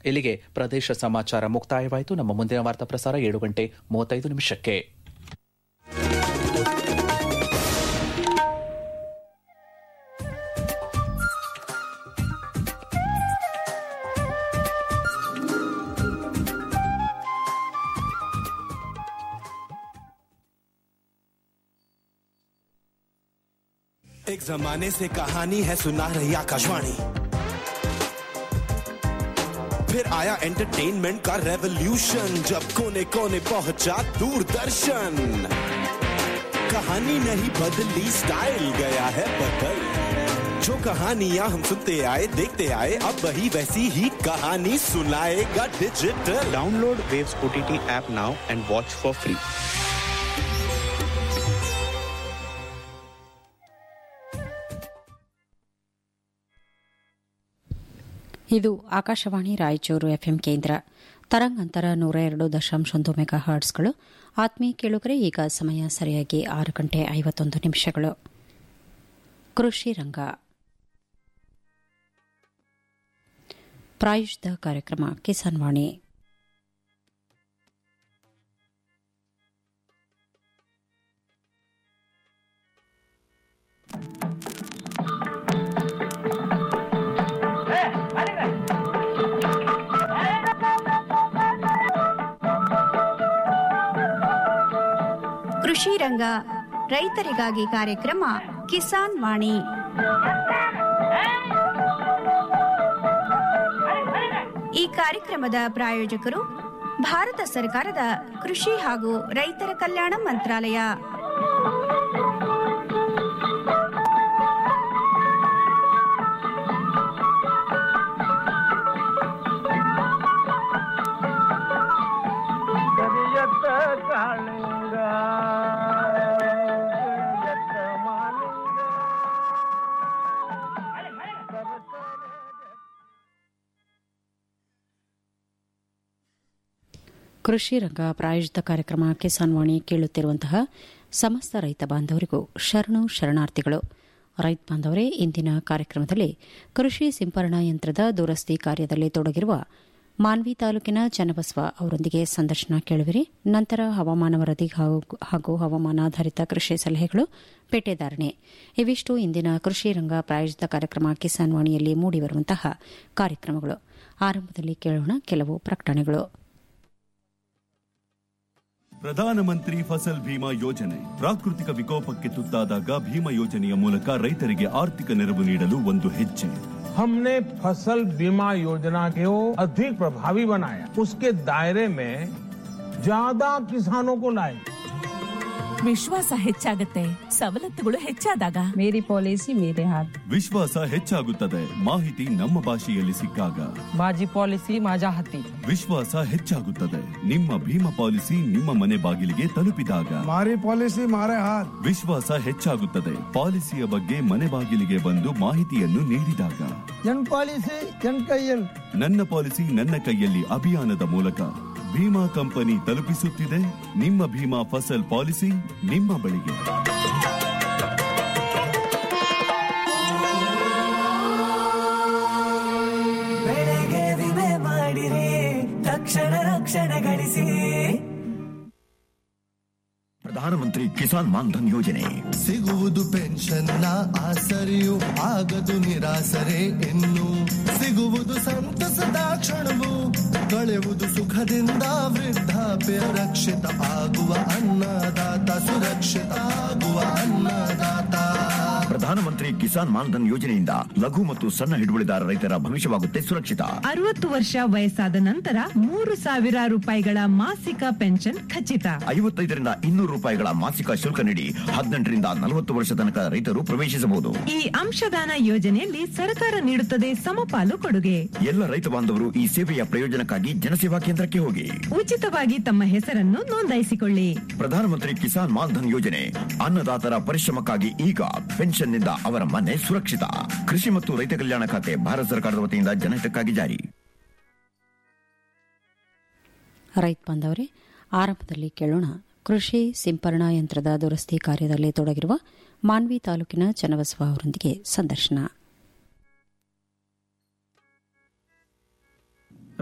ಇಲ್ಲಿಗೆ ಪ್ರದೇಶ ಸಮಾಚಾರ ಮುಕ್ತಾಯವಾಯಿತು ನಮ್ಮ ಮುಂದಿನ ವಾರ್ತಾ ಪ್ರಸಾರ ಏಳು ಗಂಟೆ ಮೂವತ್ತೈದು ನಿಮಿಷಕ್ಕೆ एक जमाने से कहानी है सुना रही आकाशवाणी फिर आया एंटरटेनमेंट का रेवोल्यूशन जब कोने कोने पहुंचा दूरदर्शन कहानी नहीं बदली स्टाइल गया है बदल जो कहानियां हम सुनते आए देखते आए अब वही वैसी ही कहानी सुनाएगा digital Download Waves OTT app now and watch for free. ಇದು ಆಕಾಶವಾಣಿ ರಾಯಚೂರು ಎಫ್ಎಂ ಕೇಂದ್ರ ತರಂಗಾಂತರ ನೂರ ಎರಡು ದಶಾಂಶ ಒಂದು ಮೆಗಾ ಹರ್ಟ್ಸ್ಗಳು ಆತ್ಮೀಯ ಕೇಳುಗರೆ ಈಗ ಸಮಯ ಸರಿಯಾಗಿ ಆರು ಗಂಟೆ ಐವತ್ತೊಂದು ನಿಮಿಷಗಳು ಕೃಷಿ ರಂಗ ಪ್ರಾಯುಜಿತ ಕಾರ್ಯಕ್ರಮ ಕಿಸಾನ್ ವಾಣಿ ಕೃಷಿ ರಂಗ ರೈತರಿಗಾಗಿ ಕಾರ್ಯಕ್ರಮ ಕಿಸಾನ್ ವಾಣಿ ಈ ಕಾರ್ಯಕ್ರಮದ ಪ್ರಾಯೋಜಕರು ಭಾರತ ಸರ್ಕಾರದ ಕೃಷಿ ಹಾಗೂ ರೈತರ ಕಲ್ಯಾಣ ಮಂತ್ರಾಲಯ ಕರಿಯತ್ತ ಕಾಳಿಂಗ ಕರಿಯತ್ತ ಮಾಲಿಂಗ ಕೃಷಿ ರಂಗ ಪ್ರಾಯೋಜಿತ ಕಾರ್ಯಕ್ರಮ ಕಿಸಾನ್ ವಾಣಿ ಕೇಳುತ್ತಿರುವಂತಹ ಸಮಸ್ತ ರೈತ ಬಾಂಧವರಿಗೂ ಶರಣು ಶರಣಾರ್ಥಿಗಳು ರೈತ ಬಾಂಧವರೇ ಇಂದಿನ ಕಾರ್ಯಕ್ರಮದಲ್ಲಿ ಕೃಷಿ ಸಿಂಪರಣಾ ಯಂತ್ರದ ದುರಸ್ತಿ ಕಾರ್ಯದಲ್ಲಿ ತೊಡಗಿರುವ ಮಾನ್ವಿ ತಾಲೂಕಿನ ಚನ್ನಬಸವ ಅವರೊಂದಿಗೆ ಸಂದರ್ಶನ ಕೇಳುವಿರಿ ನಂತರ ಹವಾಮಾನ ವರದಿ ಹಾಗೂ- ಹಾಗೂ ಹವಾಮಾನಾಧಾರಿತ ಕೃಷಿ ಸಲಹೆಗಳು ಪೇಟೆದಾರಣೆ ಇವಿಷ್ಟು ಇಂದಿನ ಕೃಷಿ ರಂಗ ಪ್ರಾಯೋಜಿತ ಕಾರ್ಯಕ್ರಮ ಕಿಸಾನ್ ವಾಣಿಯಲ್ಲಿ ಮೂಡಿಬರುವಂತಹ ಕಾರ್ಯಕ್ರಮಗಳು ಆರಂಭದಲ್ಲಿ ಕೇಳೋಣ ಕೆಲವು ಪ್ರಕಟಣೆಗಳು ಪ್ರಧಾನಮಂತ್ರಿ ಫಸಲ್ ಭೀಮಾ ಯೋಜನೆ ಪ್ರಾಕೃತಿಕ ವಿಕೋಪಕ್ಕೆ ತುತ್ತಾದಾಗ ಭೀಮಾ ಯೋಜನೆಯ ಮೂಲಕ ರೈತರಿಗೆ ಆರ್ಥಿಕ ನೆರವು ನೀಡಲು ಒಂದು ಹೆಜ್ಜೆ हमने फसल बीमा योजना को अधिक प्रभावी बनाया उसके दायरे में ज्यादा किसानों को लाए ವಿಶ್ವಾಸ ಹೆಚ್ಚಾಗತ್ತೆ ಸವಲತ್ತುಗಳು ಹೆಚ್ಚಾದಾಗ मेरी पॉलिसी मेरे हाथ ವಿಶ್ವಾಸ ಹೆಚ್ಚಾಗುತ್ತದೆ ಮಾಹಿತಿ ನಮ್ಮ ಭಾಷೆಯಲ್ಲಿ ಸಿಕ್ಕಾಗ माझी पॉलिसी माझ्या हाती ವಿಶ್ವಾಸ ಹೆಚ್ಚಾಗುತ್ತದೆ ನಿಮ್ಮ ಭೀಮಾ ಪಾಲಿಸಿ ನಿಮ್ಮ ಮನೆ ಬಾಗಿಲಿಗೆ ತಲುಪಿದಾಗ हमारी पॉलिसी हमारे हाथ ವಿಶ್ವಾಸ ಹೆಚ್ಚಾಗುತ್ತದೆ ಪಾಲಿಸಿಯ ಬಗ್ಗೆ ಮನೆ ಬಾಗಿಲಿಗೆ ಬಂದು ಮಾಹಿತಿಯನ್ನು ನೀಡಿದಾಗ जन पॉलिसी जन कईयल ನನ್ನ ಪಾಲಿಸಿ ನನ್ನ ಕೈಯಲ್ಲಿ ಅಭಿಯಾನದ ಮೂಲಕ ಭೀಮಾ ಕಂಪನಿ ತಲುಪಿಸುತ್ತಿದೆ ನಿಮ್ಮ ಭೀಮಾ ಫಸಲ್ ಪಾಲಿಸಿ ನಿಮ್ಮ ಬಳಿಗೆ ಬೆಳೆಗೆ ವಿಮೆ ಮಾಡಿರಿ ತಕ್ಷಣ ರಕ್ಷಣೆ ಗಳಿಸಿ ಪ್ರಧಾನಮಂತ್ರಿ ಕಿಸಾನ್ ಮಾನ್ಧನ್ ಯೋಜನೆ ಸಿಗುವುದು ಪೆನ್ಷನ್ನ ಆಸರೆಯು ಆಗದು ನಿರಾಸರೆ ಇನ್ನು ಸಿಗುವುದು ಸಂತಸದ ಕ್ಷಣವು ಕಳೆಯುವುದು ಸುಖದಿಂದ ವೃದ್ಧಾಪ್ಯ ರಕ್ಷಿತ ಆಗುವ ಅನ್ನದಾತ ಸುರಕ್ಷಿತ ಆಗುವ ಅನ್ನದಾತ ಪ್ರಧಾನಮಂತ್ರಿ ಕಿಸಾನ್ ಮಾನ್ಧನ್ ಯೋಜನೆಯಿಂದ ಲಘು ಮತ್ತು ಸಣ್ಣ ಹಿಡುವಳಿದಾರ ರೈತರ ಭವಿಷ್ಯವಾಗುತ್ತೆ ಸುರಕ್ಷಿತ ಅರವತ್ತು ವರ್ಷ ವಯಸ್ಸಾದ ನಂತರ ಮೂರು ಸಾವಿರ ರೂಪಾಯಿಗಳ ಮಾಸಿಕ ಪೆನ್ಷನ್ ಖಚಿತ ಐವತ್ತೈದರಿಂದ ಇನ್ನೂರು ರೂಪಾಯಿಗಳ ಮಾಸಿಕ ಶುಲ್ಕ ನೀಡಿ ಹದಿನೆಂಟರಿಂದ ನಲವತ್ತು ವರ್ಷ ತನಕ ರೈತರು ಪ್ರವೇಶಿಸಬಹುದು ಈ ಅಂಶದಾನ ಯೋಜನೆಯಲ್ಲಿ ಸರ್ಕಾರ ನೀಡುತ್ತದೆ ಸಮಪಾಲು ಕೊಡುಗೆ ಎಲ್ಲ ರೈತ ಬಾಂಧವರು ಈ ಸೇವೆಯ ಪ್ರಯೋಜನಕ್ಕಾಗಿ ಜನಸೇವಾ ಕೇಂದ್ರಕ್ಕೆ ಹೋಗಿ ಉಚಿತವಾಗಿ ತಮ್ಮ ಹೆಸರನ್ನು ನೋಂದಾಯಿಸಿಕೊಳ್ಳಿ ಪ್ರಧಾನಮಂತ್ರಿ ಕಿಸಾನ್ ಮಾನ್ಧನ್ ಯೋಜನೆ ಅನ್ನದಾತರ ಪರಿಶ್ರಮಕ್ಕಾಗಿ ಈಗ ಪೆನ್ಷನ್ನಿಂದ ಅವರ ಮನೆ ಸುರಕ್ಷಿತ ಕೃಷಿ ಮತ್ತು ರೈತ ಕಲ್ಯಾಣ ಖಾತೆ ಭಾರತ ಸರ್ಕಾರದ ವತಿಯಿಂದ ಜನಹಿತಕ್ಕಾಗಿ ಜಾರಿ ರೈತ ಬಾಂಧವರೇ ಆರಂಭದಲ್ಲಿ ಕೇಳೋಣ ಕೃಷಿ ಸಿಂಪರಣಾ ಯಂತ್ರದ ದುರಸ್ತಿ ಕಾರ್ಯದಲ್ಲಿ ತೊಡಗಿರುವ ಮಾನ್ವಿ ತಾಲೂಕಿನ ಚನ್ನಬಸವ ಅವರೊಂದಿಗೆ ಸಂದರ್ಶನ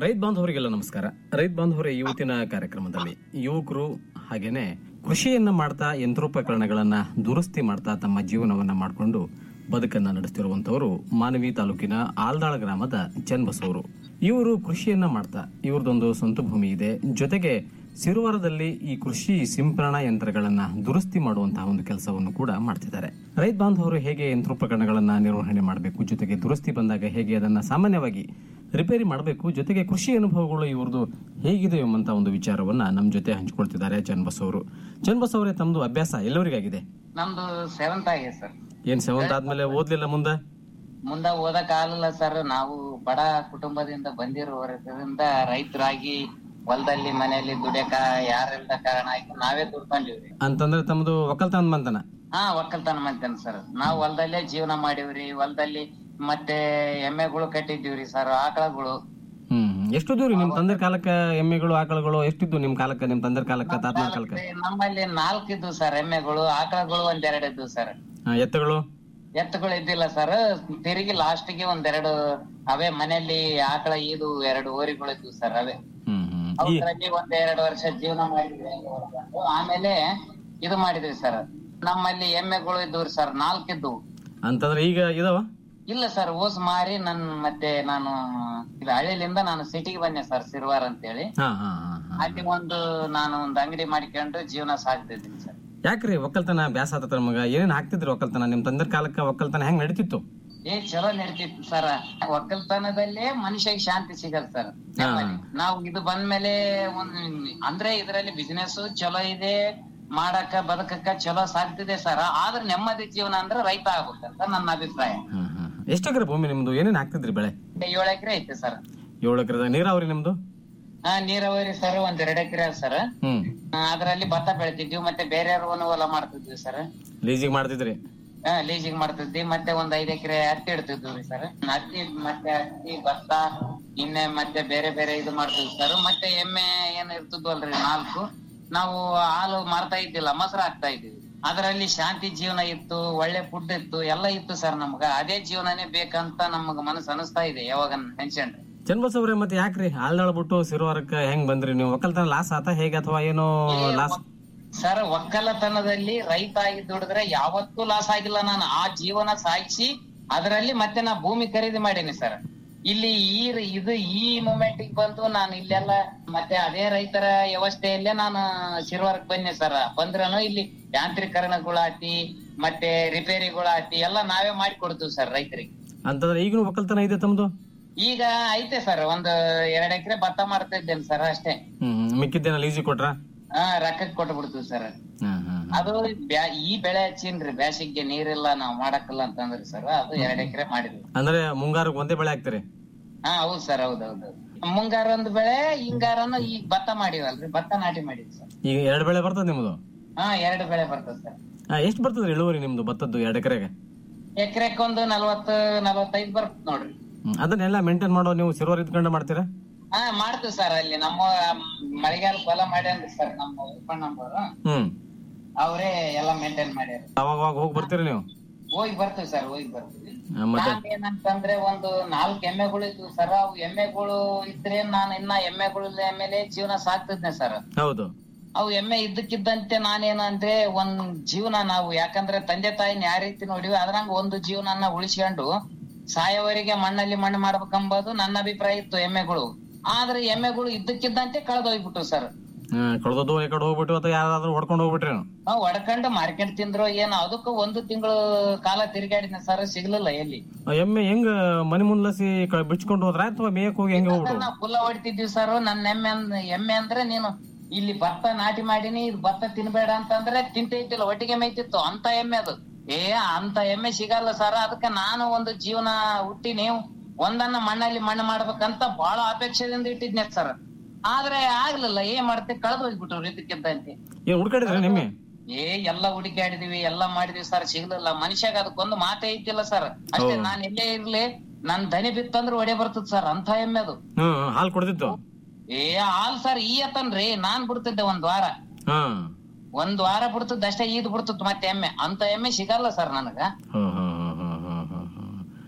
ರೈತ ಬಾಂಧವರಿಗೆಲ್ಲ ನಮಸ್ಕಾರ ರೈತ ಬಾಂಧವರೇ ಇವತ್ತಿನ ಕಾರ್ಯಕ್ರಮದಲ್ಲಿ ಯುವಕರು ಹಾಗೇನೆ ಕೃಷಿಯನ್ನ ಮಾಡ್ತಾ ಯಂತ್ರೋಪಕರಣಗಳನ್ನ ದುರಸ್ತಿ ಮಾಡ್ತಾ ತಮ್ಮ ಜೀವನವನ್ನ ಮಾಡಿಕೊಂಡು ಬದುಕನ್ನ ನಡೆಸ್ತಿರುವಂತವರು ಮಾನವಿ ತಾಲೂಕಿನ ಆಲ್ದಾಳ ಗ್ರಾಮದ ಚನ್ನಬಸವರು ಇವರು ಕೃಷಿಯನ್ನ ಮಾಡ್ತಾ ಇವ್ರದೊಂದು ಸ್ವಂತ ಭೂಮಿ ಇದೆ ಜೊತೆಗೆ ಸಿರುವಾರದಲ್ಲಿ ಈ ಕೃಷಿ ಸಿಂಪರಣಾ ಯಂತ್ರಗಳನ್ನ ದುರಸ್ತಿ ಮಾಡುವಂತಹ ಒಂದು ಕೆಲಸವನ್ನು ಕೂಡ ಮಾಡ್ತಿದ್ದಾರೆ ರೈತ ಬಾಂಧವರು ಹೇಗೆ ಯಂತ್ರೋಪಕರಣಗಳನ್ನ ನಿರ್ವಹಣೆ ಮಾಡಬೇಕು ಜೊತೆಗೆ ದುರಸ್ತಿ ಬಂದಾಗ ಹೇಗೆ ಅದನ್ನ ಸಾಮಾನ್ಯವಾಗಿ ರಿಪೇರಿ ಮಾಡಬೇಕು ಜೊತೆಗೆ ಕೃಷಿ ಅನುಭವಗಳು ಇವ್ರದ್ದು ಹೇಗಿದೆ ಎಂಬಂತ ಒಂದು ವಿಚಾರವನ್ನ ನಮ್ಮ ಜೊತೆ ಹಂಚಿಕೊಳ್ತಿದ್ದಾರೆ ಚನ್ನಬಸ್ ಅವರು ಚನ್ನಬಸ್ ಅವರೇ ತಮ್ದು ಅಭ್ಯಾಸ ಎಲ್ಲವರಿಗಾಗಿದೆ ನಮ್ದು ಸೆವೆಂತ್ ಆಗಿದೆ ಸರ್ ಏನ್ ಸೆವೆಂತ್ ಆದ್ಮೇಲೆ ಓದ್ಲಿಲ್ಲ ಮುಂದೆ ಮುಂದ ಓದಕ್ ಆಗಲ್ಲ ಸರ್ ನಾವು ಬಡ ಕುಟುಂಬದಿಂದ ಬಂದಿರೋದ್ರಿಂದ ರೈತರಾಗಿ ಹೊಲದಲ್ಲಿ ಮನೆಯಲ್ಲಿ ದುಡಿಯಕ ಯಾರಿಲ್ದ ಕಾರಣ ಆಯ್ತು ನಾವೇ ದುಡ್ಕೊಂಡಿವ್ರಿ ಅಂತಂದ್ರೆ ತಮ್ದು ಒಕ್ಕಲ್ತನ ಮಂತನ ಹಾ ಒಕ್ಕಲ್ತನ ಮಾಡ್ತೇನೆ ಸರ್ ನಾವು ಹೊಲದಲ್ಲೇ ಜೀವನ ಮಾಡಿವ್ರಿ ಹೊಲದಲ್ಲಿ ಮತ್ತೆ ಎಮ್ಮೆಗಳು ಕಟ್ಟಿದ್ದೀವ್ರಿ ಸರ್ ಆಕಳಗಳು ಹ್ಮ್ ಎಷ್ಟು ದೂರಿ ನಿಮ್ ತಂದೆ ಕಾಲಕ್ಕ ಎಮ್ಮೆಗಳು ಆಕಳುಗಳು ಎಷ್ಟಿದ್ದು ನಿಮ್ ಕಾಲಕ್ಕ ನಿಮ್ ತಂದೆ ಕಾಲಕ್ಕ ತಾತನ ಕಾಲಕ್ಕ ನಮ್ಮಲ್ಲಿ ನಾಲ್ಕು ಇದ್ವು ಸರ್ ಎಮ್ಮೆಗಳು ಆಕಳಗಳು ಒಂದೆರಡು ಇದ್ವು ಸರ್ ಹಾ, ಎತ್ತುಗಳು ಎತ್ತುಗಳು ಇದ್ದಿಲ್ಲ ಸರ್ ತಿರುಗಿ ಲಾಸ್ಟ್ಗೆ ಒಂದೆರಡು ಅವೇ ಮನೆಯಲ್ಲಿ ಆಕಳ ಇದು ಎರಡು ಓರಿಗಳು ಇದ್ವು ಸರ್ ಅವೇ ಹ್ಮ್ ಹ್ಮ್ ಈ ಅವುಗಳಲ್ಲಿ ಒಂದ್ ಎರಡು ವರ್ಷ ಜೀವನ ಮಾಡಿದ್ವಿ ಆಮೇಲೆ ಇದು ಮಾಡಿದ್ವಿ ಸರ್ ನಮ್ಮಲ್ಲಿ ಎಮ್ಮೆಗಳು ಇದ್ವು ಸರ್ ನಾಲ್ಕಿದ್ವು ಅಂತಂದ್ರೆ ಈಗ ಇದಾವ ಇಲ್ಲ ಸರ್ ಓಸ್ ಮಾರಿ ನನ್ ಮತ್ತೆ ನಾನು ಇದು ಹಳ್ಳಿಲಿಂದ ನಾನು ಸಿಟಿಗೆ ಬಂದೆ ಸರ್ ಸಿರ್ವಾರ್ ಅಂತೇಳಿ ಹಾ ಹಾ ಹಾ ಅಲ್ಲಿ ಒಂದು ನಾನು ಒಂದು ಅಂಗಡಿ ಮಾಡಿಕೊಂಡು ಜೀವನ ಸಾಗ್ತಿದ್ದೀನಿ ಸರ್ ಯಾಕ್ರಿ ಒಕ್ಕಲ್ತನ ಬ್ಯಾಸ ಆತತ್ರ ಮಗ ಏನೇನ್ ಹಾಕ್ತಿದ್ರಿ ಒಕ್ಕಲ್ತನ ನಿಮ್ ತಂದೆ ಕಾಲಕ್ಕ ಒಕ್ಕಲ್ತನ ಹೆಂಗ್ ನಡೀತಿತ್ತು ಏ ಚಲೋ ನಡೀತಿತ್ತು ಸರ್ ಒಕ್ಕಲ್ತನದಲ್ಲೇ ಮನುಷ್ಯಗೆ ಶಾಂತಿ ಸಿಗಲ್ಲ ಸರ್ ನಾವು ಇದು ಬಂದ್ಮೇಲೆ ಒಂದ್ ಅಂದ್ರೆ ಇದರಲ್ಲಿ ಬಿಸಿನೆಸ್ ಚಲೋ ಇದೆ ಮಾಡಕ ಬದುಕಕ್ಕ ಚಲೋ ಸಾಗ್ತಿದೆ ಸರ್ ಆದ್ರೆ ನೆಮ್ಮದಿ ಜೀವನ ಅಂದ್ರೆ ರೈತ ಆಗ್ಬೇಕಂತ ನನ್ನ ಅಭಿಪ್ರಾಯ ಎಷ್ಟು ಎಕರೆ ಭೂಮಿ ನಿಮ್ದು ಏನೇನ್ ಹಾಕ್ತಿದ್ರಿ ಬೆಳೆ ಏಳು ಎಕರೆ ಐತೆ ಸರ್ ಏಳು ಎಕರೆ ನೀರಾವರಿ ನಿಮ್ದು ಹಾ ನೀರಾವರಿ ಸರ್ ಒಂದ್ ಎರಡ್ ಎಕರೆ ಸರ್ ಹ್ಮ್ ಅದ್ರಲ್ಲಿ ಭತ್ತ ಬೆಳಿತಿದ್ವಿ ಮತ್ತೆ ಬೇರೆಯವ್ರ ಹೊಲ ಮಾಡ್ತಿದ್ವಿ ಸರ್ ಲೀಸಿಗೆ ಮಾಡ್ತಿದ್ರಿ ಹಾ ಲೀಸಿಂಗ್ ಮಾಡ್ತಿದ್ವಿ ಮತ್ತೆ ಒಂದ್ ಐದ್ ಎಕರೆ ಹತ್ತಿ ಇಡ್ತಿದ್ವಿ ಸರ್ ಹತ್ತಿ ಮತ್ತೆ ಹತ್ತಿ ಭತ್ತ ಇನ್ನೆ ಮತ್ತೆ ಬೇರೆ ಬೇರೆ ಇದು ಮಾಡ್ತಿದ್ವಿ ಸರ್ ಮತ್ತೆ ಎಮ್ಮೆ ಏನ್ ಇರ್ತಿದ್ವಲ್ರಿ ನಾಲ್ಕು ನಾವು ಹಾಲು ಮಾರ್ತಾ ಇದ್ದಿಲ್ಲ ಮೊಸರು ಹಾಕ್ತಾ ಇದ್ವಿ ಅದರಲ್ಲಿ ಶಾಂತಿ ಜೀವನ ಇತ್ತು ಒಳ್ಳೆ ಫುಡ್ ಇತ್ತು ಎಲ್ಲ ಇತ್ತು ಸರ್ ನಮ್ಗ ಅದೇ ಜೀವನನೇ ಬೇಕಂತ ನಮಗ ಮನಸ್ಸು ಅನಿಸ್ತಾ ಇದೆ ಯಾವಾಗ ನೆನ್ಸ್ಕೊಂಡ್ರೆ ಚನ್ನಬಸ್ ಅವ್ರೆ ಮತ್ತೆ ಯಾಕ್ರಿ ಆಳ್ದಾಳ ಬಿಟ್ಟು ಸಿರುವಾರಕ್ಕ ಹೆಂಗ್ ಬಂದ್ರಿ ನೀವು ಒಕ್ಕಲ್ತನ ಲಾಸ್ ಆತ ಹೇಗೆ ಅಥವಾ ಏನೋ ಲಾಸ್ ಸರ್ ಒಕ್ಕಲತನದಲ್ಲಿ ರೈತ ಆಗಿ ದುಡಿದ್ರೆ ಯಾವತ್ತೂ ಲಾಸ್ ಆಗಿಲ್ಲ ನಾನು ಆ ಜೀವನ ಸಾಗಿಸಿ ಅದರಲ್ಲಿ ಮತ್ತೆ ನಾ ಭೂಮಿ ಖರೀದಿ ಮಾಡೀನಿ ಸರ್ ಇಲ್ಲಿ ಈ ರ- ಇದು ಈ ಮೂಮೆಂಟ್ ಬಂದು ನಾನು ಇಲ್ಲೆಲ್ಲ ಮತ್ತೆ ಅದೇ ರೈತರ ವ್ಯವಸ್ಥೆಯಲ್ಲೇ ನಾನು ಶಿರ್ವಾರಕ್ ಬಂದೆ ಸರ್ ಬಂದ್ರನು ಇಲ್ಲಿ ಯಾಂತ್ರೀಕರಣಗಳಾತಿ ಮತ್ತೆ ರಿಪೇರಿಗಳಾತಿ ಎಲ್ಲ ನಾವೇ ಮಾಡಿ ಕೊಡ್ತೀವಿ ಸರ್ ರೈತರಿಗೆ ಅಂತಂದ್ರೆ ಈಗಲೂ ಒಕ್ಕಲ್ತನ ಇದೆ ತಮ್ದು ಈಗ ಐತೆ ಸರ್ ಒಂದು ಎರಡ್ ಎಕರೆ ಭತ್ತ ಮಾಡ್ತಾ ಇದ್ದೇನೆ ಸರ್ ಅಷ್ಟೇ ಹ್ಮ್ ಹ್ಮ್. ಮಿಕ್ಕಿದ್ದೇನ ಲೀಸಿಗೆ ಕೊಟ್ರ ಹಾ ರೊಕ್ಕಕ್ಕೆ ಕೊಟ್ಟು ಬಿಡ್ತೀವಿ ಸರ್ ಹ್ಮ್ ಹ್ಮ್ ಅದು ಬ್ಯಾ- ಈ ಬೆಳೆ ಹಚ್ಚೀನ್ರಿ ಬ್ಯಾಸಿಗ್ಗೆ ನೀರಿಲ್ಲ ನಾವ್ ಮಾಡಕ್ಕಲ್ಲ ಅಂತಂದ್ರಿ ಸರ್ ಅದು ಎರಡ್ ಎಕರೆ ಮಾಡಿದ್ವಿ ಅಂದ್ರೆ ಮುಂಗಾರು ಒಂದೇ ಬೆಳೆ ಹಾಕ್ತಿರಿ ಹಾ ಹೌದ್ ಸರ್ ಹೌದ್ ಹೌದು ಮುಂಗಾರ ಒಂದ್ ಬೆಳೆ ಹಿಂಗಾರನು ಈಗ ಭತ್ತ ಮಾಡಿವಲ್ರಿ ಭತ್ತ ನಾಟಿ ಮಾಡಿದ್ವಿ ಸರ್ ಈಗ ಎರಡು ಬೆಳೆ ಬರ್ತದ ನಿಮ್ದು ಹಾ ಎರಡು ಬೆಳೆ ಬರ್ತದೆ ಸರ್ ಹಾ, ಎಷ್ಟ್ ಬರ್ತದ್ರಿ ಇಳುವರಿ ನಿಮ್ದು ಭತ್ತದ್ದು ಎರಡು ಎಕರೆಗೆ ಎಕರೆಕ್ಕೊಂದು ನಲ್ವತ್ತು ನಲ್ವತ್ತೈದು ಬರ್ತದೆ ನೋಡ್ರಿ ಅದನ್ನೆಲ್ಲ ಮೇಂಟೈನ್ ಮಾಡೋ ನೀವು ಸಿರುವಾರ ಇದ್ಕೊಂಡು ಮಾಡ್ತೀರಾ ಹಾ ಮಾಡ್ತೀವಿ ಸರ್ ಅಲ್ಲಿ ನಮ್ಮ ಮಳೆಗಾಲ ಹೊಲ ಮಾಡ್ಯಾನ್ರಿ ಸರ್ ನಮ್ಮ ಉಪ್ಪಣ್ಣಂಬರು ಹ್ಮ್ ಅವರೇ ಎಲ್ಲಾ ಮೇಂಟೈನ್ ಮಾಡ್ಯಾರ ಅವಾಗ ಅವಾಗ ಹೋಗಿ ಬರ್ತೀರಿ ನೀವು ಹೋಗಿ ಬರ್ತೀವಿ ಸರ್ ಹೋಗಿ ಬರ್ತೀವಿ ಆ, ಮತ್ತೆ ನಾನ್ ಏನಂತಂದ್ರೆ ಒಂದು ನಾಲ್ಕು ಎಮ್ಮೆಗಳು ಇದ್ವು ಸರ್ ಅವು ಎಮ್ಮೆಗಳು ಇದ್ರೆ ನಾನು ಇನ್ನ ಎಮ್ಮೆಗಳ ಮೇಲೆ ಜೀವನ ಸಾಕ್ತಿದ್ನೆ ಸರ್ ಹೌದು ಅವು ಎಮ್ಮೆ ಇದ್ದಕ್ಕಿದ್ದಂತೆ ನಾನೇನಂದ್ರೆ ಒಂದ್ ಜೀವನ ನಾವು ಯಾಕಂದ್ರೆ ತಂದೆ ತಾಯಿನ ಯಾವ ರೀತಿ ನೋಡಿವಿ ಅದ್ರಂಗ ಒಂದು ಜೀವನನ ಉಳಿಸ್ಕೊಂಡು ಸಾಯವರಿಗೆ ಮಣ್ಣಲ್ಲಿ ಮಣ್ಣು ಮಾಡ್ಬೇಕಂಬುದು ನನ್ನ ಅಭಿಪ್ರಾಯ ಇತ್ತು ಎಮ್ಮೆಗಳು ಆದ್ರೆ ಎಮ್ಮೆಗಳು ಇದ್ದಕ್ಕಿದ್ದಂತೆ ಕಳೆದೋಗ್ಬಿಟ್ಟು ಸರ್ ಕಳೆದದ್ದು ಈ ಕಡೆ ಹೋಗ್ಬಿಟ್ಟು ಅಥವಾ ಯಾರಾದ್ರೂ ಹೊಡ್ಕೊಂಡು ಹೋಗ್ಬಿಟ್ರಿ ನಾವು ಹೊಡ್ಕೊಂಡು ಮಾರ್ಕೆಟ್ ತಿಂದ್ರು ಏನೋ ಅದಕ್ಕೂ ಒಂದು ತಿಂಗಳು ಕಾಲ ತಿರುಗಾಡಿನ ಸರ್ ಸಿಗ್ಲಿಲ್ಲ ಎಲ್ಲಿ ಆ ಎಮ್ಮೆ ಹೆಂಗ್ ಮನೆ ಮುಂದ್ಲಸಿ ಕ- ಬಿಚ್ಕೊಂಡು ಹೋದ್ರ ಅಥವಾ ಮೇಯಕ್ ಹೋಗಿ ಹೆಂಗ್ ಹೋಗ್ಬಿಟ್ಟು ನಾವು ಫುಲ್ಲ ಹೊಡಿತಿದ್ವಿ ಸರ್ ನನ್ನ ಎಮ್ಮೆ ಅಂದ್- ಎಮ್ಮೆ ಅಂದ್ರೆ ನೀನು ಇಲ್ಲಿ ಭತ್ತ ನಾಟಿ ಮಾಡೀನಿ ಇದು ಭತ್ತ ತಿನ್ಬೇಡ ಅಂತಂದ್ರೆ ತಿಂತೈತಿಲ್ಲ ಒಟ್ಟಿಗೆ ಮೇಯ್ತಿತ್ತು ಅಂತ ಎಮ್ಮೆ ಅದು ಏ ಅಂತ ಎಮ್ಮೆ ಸಿಗಲ್ಲ ಸರ್ ಅದಕ್ಕೆ ನಾನು ಒಂದು ಜೀವನ ಹುಟ್ಟಿ ನೀವು ಒಂದನ್ನ ಮಣ್ಣಲ್ಲಿ ಮಣ್ಣು ಮಾಡ್ಬೇಕಂತ ಬಹಳ ಅಪೇಕ್ಷೆದಿಂದ ಇಟ್ಟಿದ್ನೆ ಸರ್ ಆದ್ರೆ ಆಗ್ಲಿಲ್ಲ ಏನ್ ಮಾಡ್ತೆ ಕಳೆದು ಹೋಗ್ಬಿಟ್ರು ಇದಕ್ಕಿದ್ದಂತೆ ಏನ್ ಹುಡ್ಕಾಡಿದ್ರಿ ನಿಮ್ಮೆ ಏ ಎಲ್ಲ ಹುಡುಕಾಡಿದ್ವಿ ಎಲ್ಲ ಮಾಡಿದ್ವಿ ಸರ್ ಸಿಗ್ಲಿಲ್ಲ ಮನುಷ್ಯಾಗ ಅದಕ್ಕೊಂದು ಮಾತೇ ಐತಿಲ್ಲ ಸರ್ ಅಷ್ಟೇ ಹೌದು. ನಾನ್ ಎಲ್ಲೇ ಇರ್ಲಿ ನನ್ ದನಿ ಬಿತ್ತಂದ್ರೆ ಒಡೆ ಬರ್ತದ ಸರ್ ಅಂತ ಎಮ್ಮೆ ಅದು ಹ್ಮ್ ಹಾಲ್ ಕೊಡ್ತಿತ್ತು ಏ ಹಾಲ್ ಸರ್ ಈ ಅತ್ತನ್ರಿ ನಾನ್ ಬಿಡ್ತಿದ್ದೆ ಒಂದ್ ವಾರ ಹಾ ಒಂದ್ ವಾರ ಬಿಡ್ತದ ಅಷ್ಟೇ ಈದ್ ಬಿಡ್ತದ ಮತ್ತೆ ಎಮ್ಮೆ ಅಂತ ಎಮ್ಮೆ ಸಿಗಲ್ಲ ಸರ್ ನನಗ ಹ್ಮ್, ಹ್ಮ್, ಹ್ಮ್, ಹ್ಮ್, ಹ್ಮ್, ಹ್ಮ್, ಹ್ಮ್.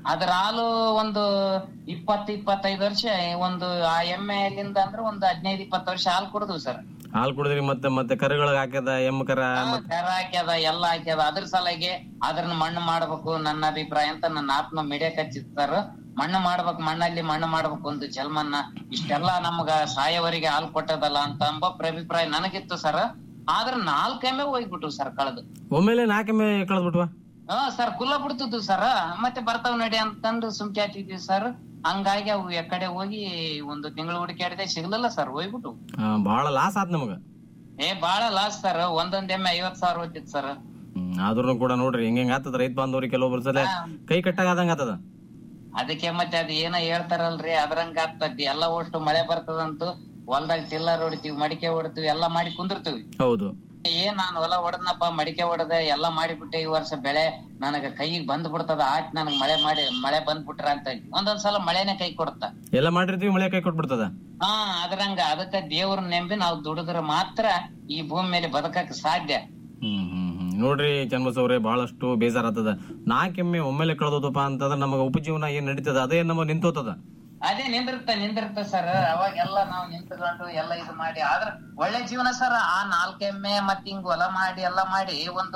ಅದ್ರ ಹಾಲು ಒಂದು ಇಪ್ಪತ್ತು ಇಪ್ಪತ್ತೈದು ವರ್ಷ ಒಂದು ಆ ಎಮ್ಮೆಲಿಂದ ಅಂದ್ರೆ ಒಂದು ಹದಿನೈದು ಇಪ್ಪತ್ತು ವರ್ಷ ಹಾಲು ಕೊಡುದು ಸರ್ ಹಾಲು ಕುಡಿದ್ರಿ ಮತ್ತೆ ಮತ್ತೆ ಕರುಗಳಿಗೆ ಹಾಕ್ಯದ ಎಮ್ಮು ಕರ ಮತ್ತೆ ಕರ ಹಾಕ್ಯದ ಎಲ್ಲ ಹಾಕ್ಯದ ಅದ್ರ ಸಲಗೆ ಅದ್ರನ್ನ ಮಣ್ಣು ಮಾಡ್ಬೇಕು ನನ್ನ ಅಭಿಪ್ರಾಯ ಅಂತ ನನ್ನ ಆತ್ಮ ಮಿಡಿಯಕ್ ಹಚ್ಚಿರ್ತಾರ ಮಣ್ಣು ಮಾಡ್ಬೇಕು ಮಣ್ಣಲ್ಲಿ ಮಣ್ಣು ಮಾಡ್ಬೇಕು ಒಂದು ಜಲ್ಮನ್ನ ಇಷ್ಟೆಲ್ಲ ನಮ್ಗ ಸಾಯವರಿಗೆ ಹಾಲು ಕೊಟ್ಟದಲ್ಲ ಅಂತ ಎಂಬ ಅಭಿಪ್ರಾಯ ನನಗಿತ್ತು ಸರ್ ಆದ್ರ ನಾಲ್ಕೆಮ್ಮೆ ಹೋಗ್ಬಿಟ್ಟು ಸರ್ ಕಳೆದು ಒಮ್ಮೆಲೆ ನಾಲ್ಕೆಮ್ಮೆ ಕಳೆದ್ಬಿಟ್ವಾ ಹಾ ಸರ್ ಕುಲ್ಲ ಬಿಡ್ತಿದ್ವು ಸರ್ ಮತ್ತೆ ಬರ್ತಾವ್ ನಡಿ ಅಂತಂದು ಸುಮ್ಕೆ ಹಾಕಿದ್ವಿ ಸರ್ ಹಂಗಾಗಿ ಅವು ಎಕಡೆ ಹೋಗಿ ಒಂದು ತಿಂಗಳು ಹುಡುಕಾಡಿದೆ ಸಿಗ್ಲಿಲ್ಲ ಸರ್ ಹೋಗ್ಬಿಟ್ಟು ಆ, ಬಹಳ ಲಾಸ್ ಆತ್ ನಮಗ ಏ ಬಾಳ ಲಾಸ್ ಸರ್ ಒಂದೊಂದ್ ಎಮ್ಮೆ ಐವತ್ ಸಾವಿರ ಹೋಗ್ತಿತ್ತು ಸರ್ ಆದ್ರೂ ಕೂಡ ನೋಡ್ರಿ ಹೆಂಗ್ ಹೆಂಗ್ ಆತದ ರೈತ ಬಾಂಧವ್ರಿಗೆ ಕೆಲವೊಬ್ರು ಸಲ ಕೈ ಕಟ್ಟಾಗದಂಗ ಆತದ ಅದಕ್ಕೆ ಮತ್ತೆ ಅದ್ ಏನ ಹೇಳ್ತಾರಲ್ರಿ ಅದ್ರಂಗ ಆಗ್ತದ್ದಿ ಎಲ್ಲಾ ಒಟ್ಟು ಮಳೆ ಬರ್ತದಂತು ಹೊಲ್ದಾಗ ಟಿಲ್ಲರ್ ಹೊಡಿತೀವಿ ಮಡಿಕೆ ಹೊಡಿತೀವಿ ಎಲ್ಲಾ ಮಾಡಿ ಕುಂದಿರ್ತೀವಿ ಹೌದು ಏನ್ ನಾನು ಹೊಲ ಹೊಡೆದ್ನಪ್ಪ ಮಡಿಕೆ ಹೊಡೆದೆ ಎಲ್ಲಾ ಮಾಡಿಬಿಟ್ಟೆ ಈ ವರ್ಷ ಬೆಳೆ ನನಗ ಕೈಗೆ ಬಂದ್ ಬಿಡ್ತದ ಆಯ್ತು ನನಗ್ ಮಳೆ ಮಾಡಿ ಮಳೆ ಬಂದ್ಬಿಟ್ರ ಅಂತ ಒಂದೊಂದ್ಸಲ ಮಳೆನೆ ಕೈ ಕೊಡ್ತ ಎಲ್ಲ ಮಾಡಿರ್ತೀವಿ ಮಳೆ ಕೈ ಕೊಟ್ಬಿಡ್ತದ ಹಾ ಅದ್ರಂಗ ಅದಕ್ಕ ದೇವ್ರ ನೆಂಬಿ ನಾವು ದುಡಿದ್ರ ಮಾತ್ರ ಈ ಭೂಮಿ ಮೇಲೆ ಬದುಕಕ್ ಸಾಧ್ಯ ಹ್ಮ್ ಹ್ಮ್ ಹ್ಮ್ ನೋಡ್ರಿ ಚನ್ಬಸ್ ಅವ್ರೆ ಬಹಳಷ್ಟು ಬೇಜಾರಾತದ ನಾಲ್ಕೆಮ್ಮೆ ಒಮ್ಮೆಲೆ ಕಳೆದೋದಪ್ಪ ಅಂತಂದ್ರೆ ನಮಗ ಉಪಜೀವನ ಏನ್ ನಡೀತದ ಅದೇ ನಮ್ಮ ನಿಂತೋತದ ಅದೇ ನಿಂದಿರ್ತ ನಿಂದಿರ್ತ ಸರ್ ಅವಾಗೆಲ್ಲ ನಾವು ನಿಂತ್ಕೊಂಡು ಎಲ್ಲ ಇದು ಮಾಡಿ ಆದ್ರ ಒಳ್ಳೆ ಜೀವನ ಸರ್ ಆ ನಾಲ್ಕೆಮ್ಮೆ ಮತ್ ಹಿಂಗ್ ಹೊಲ ಮಾಡಿ ಎಲ್ಲ ಮಾಡಿ ಒಂದು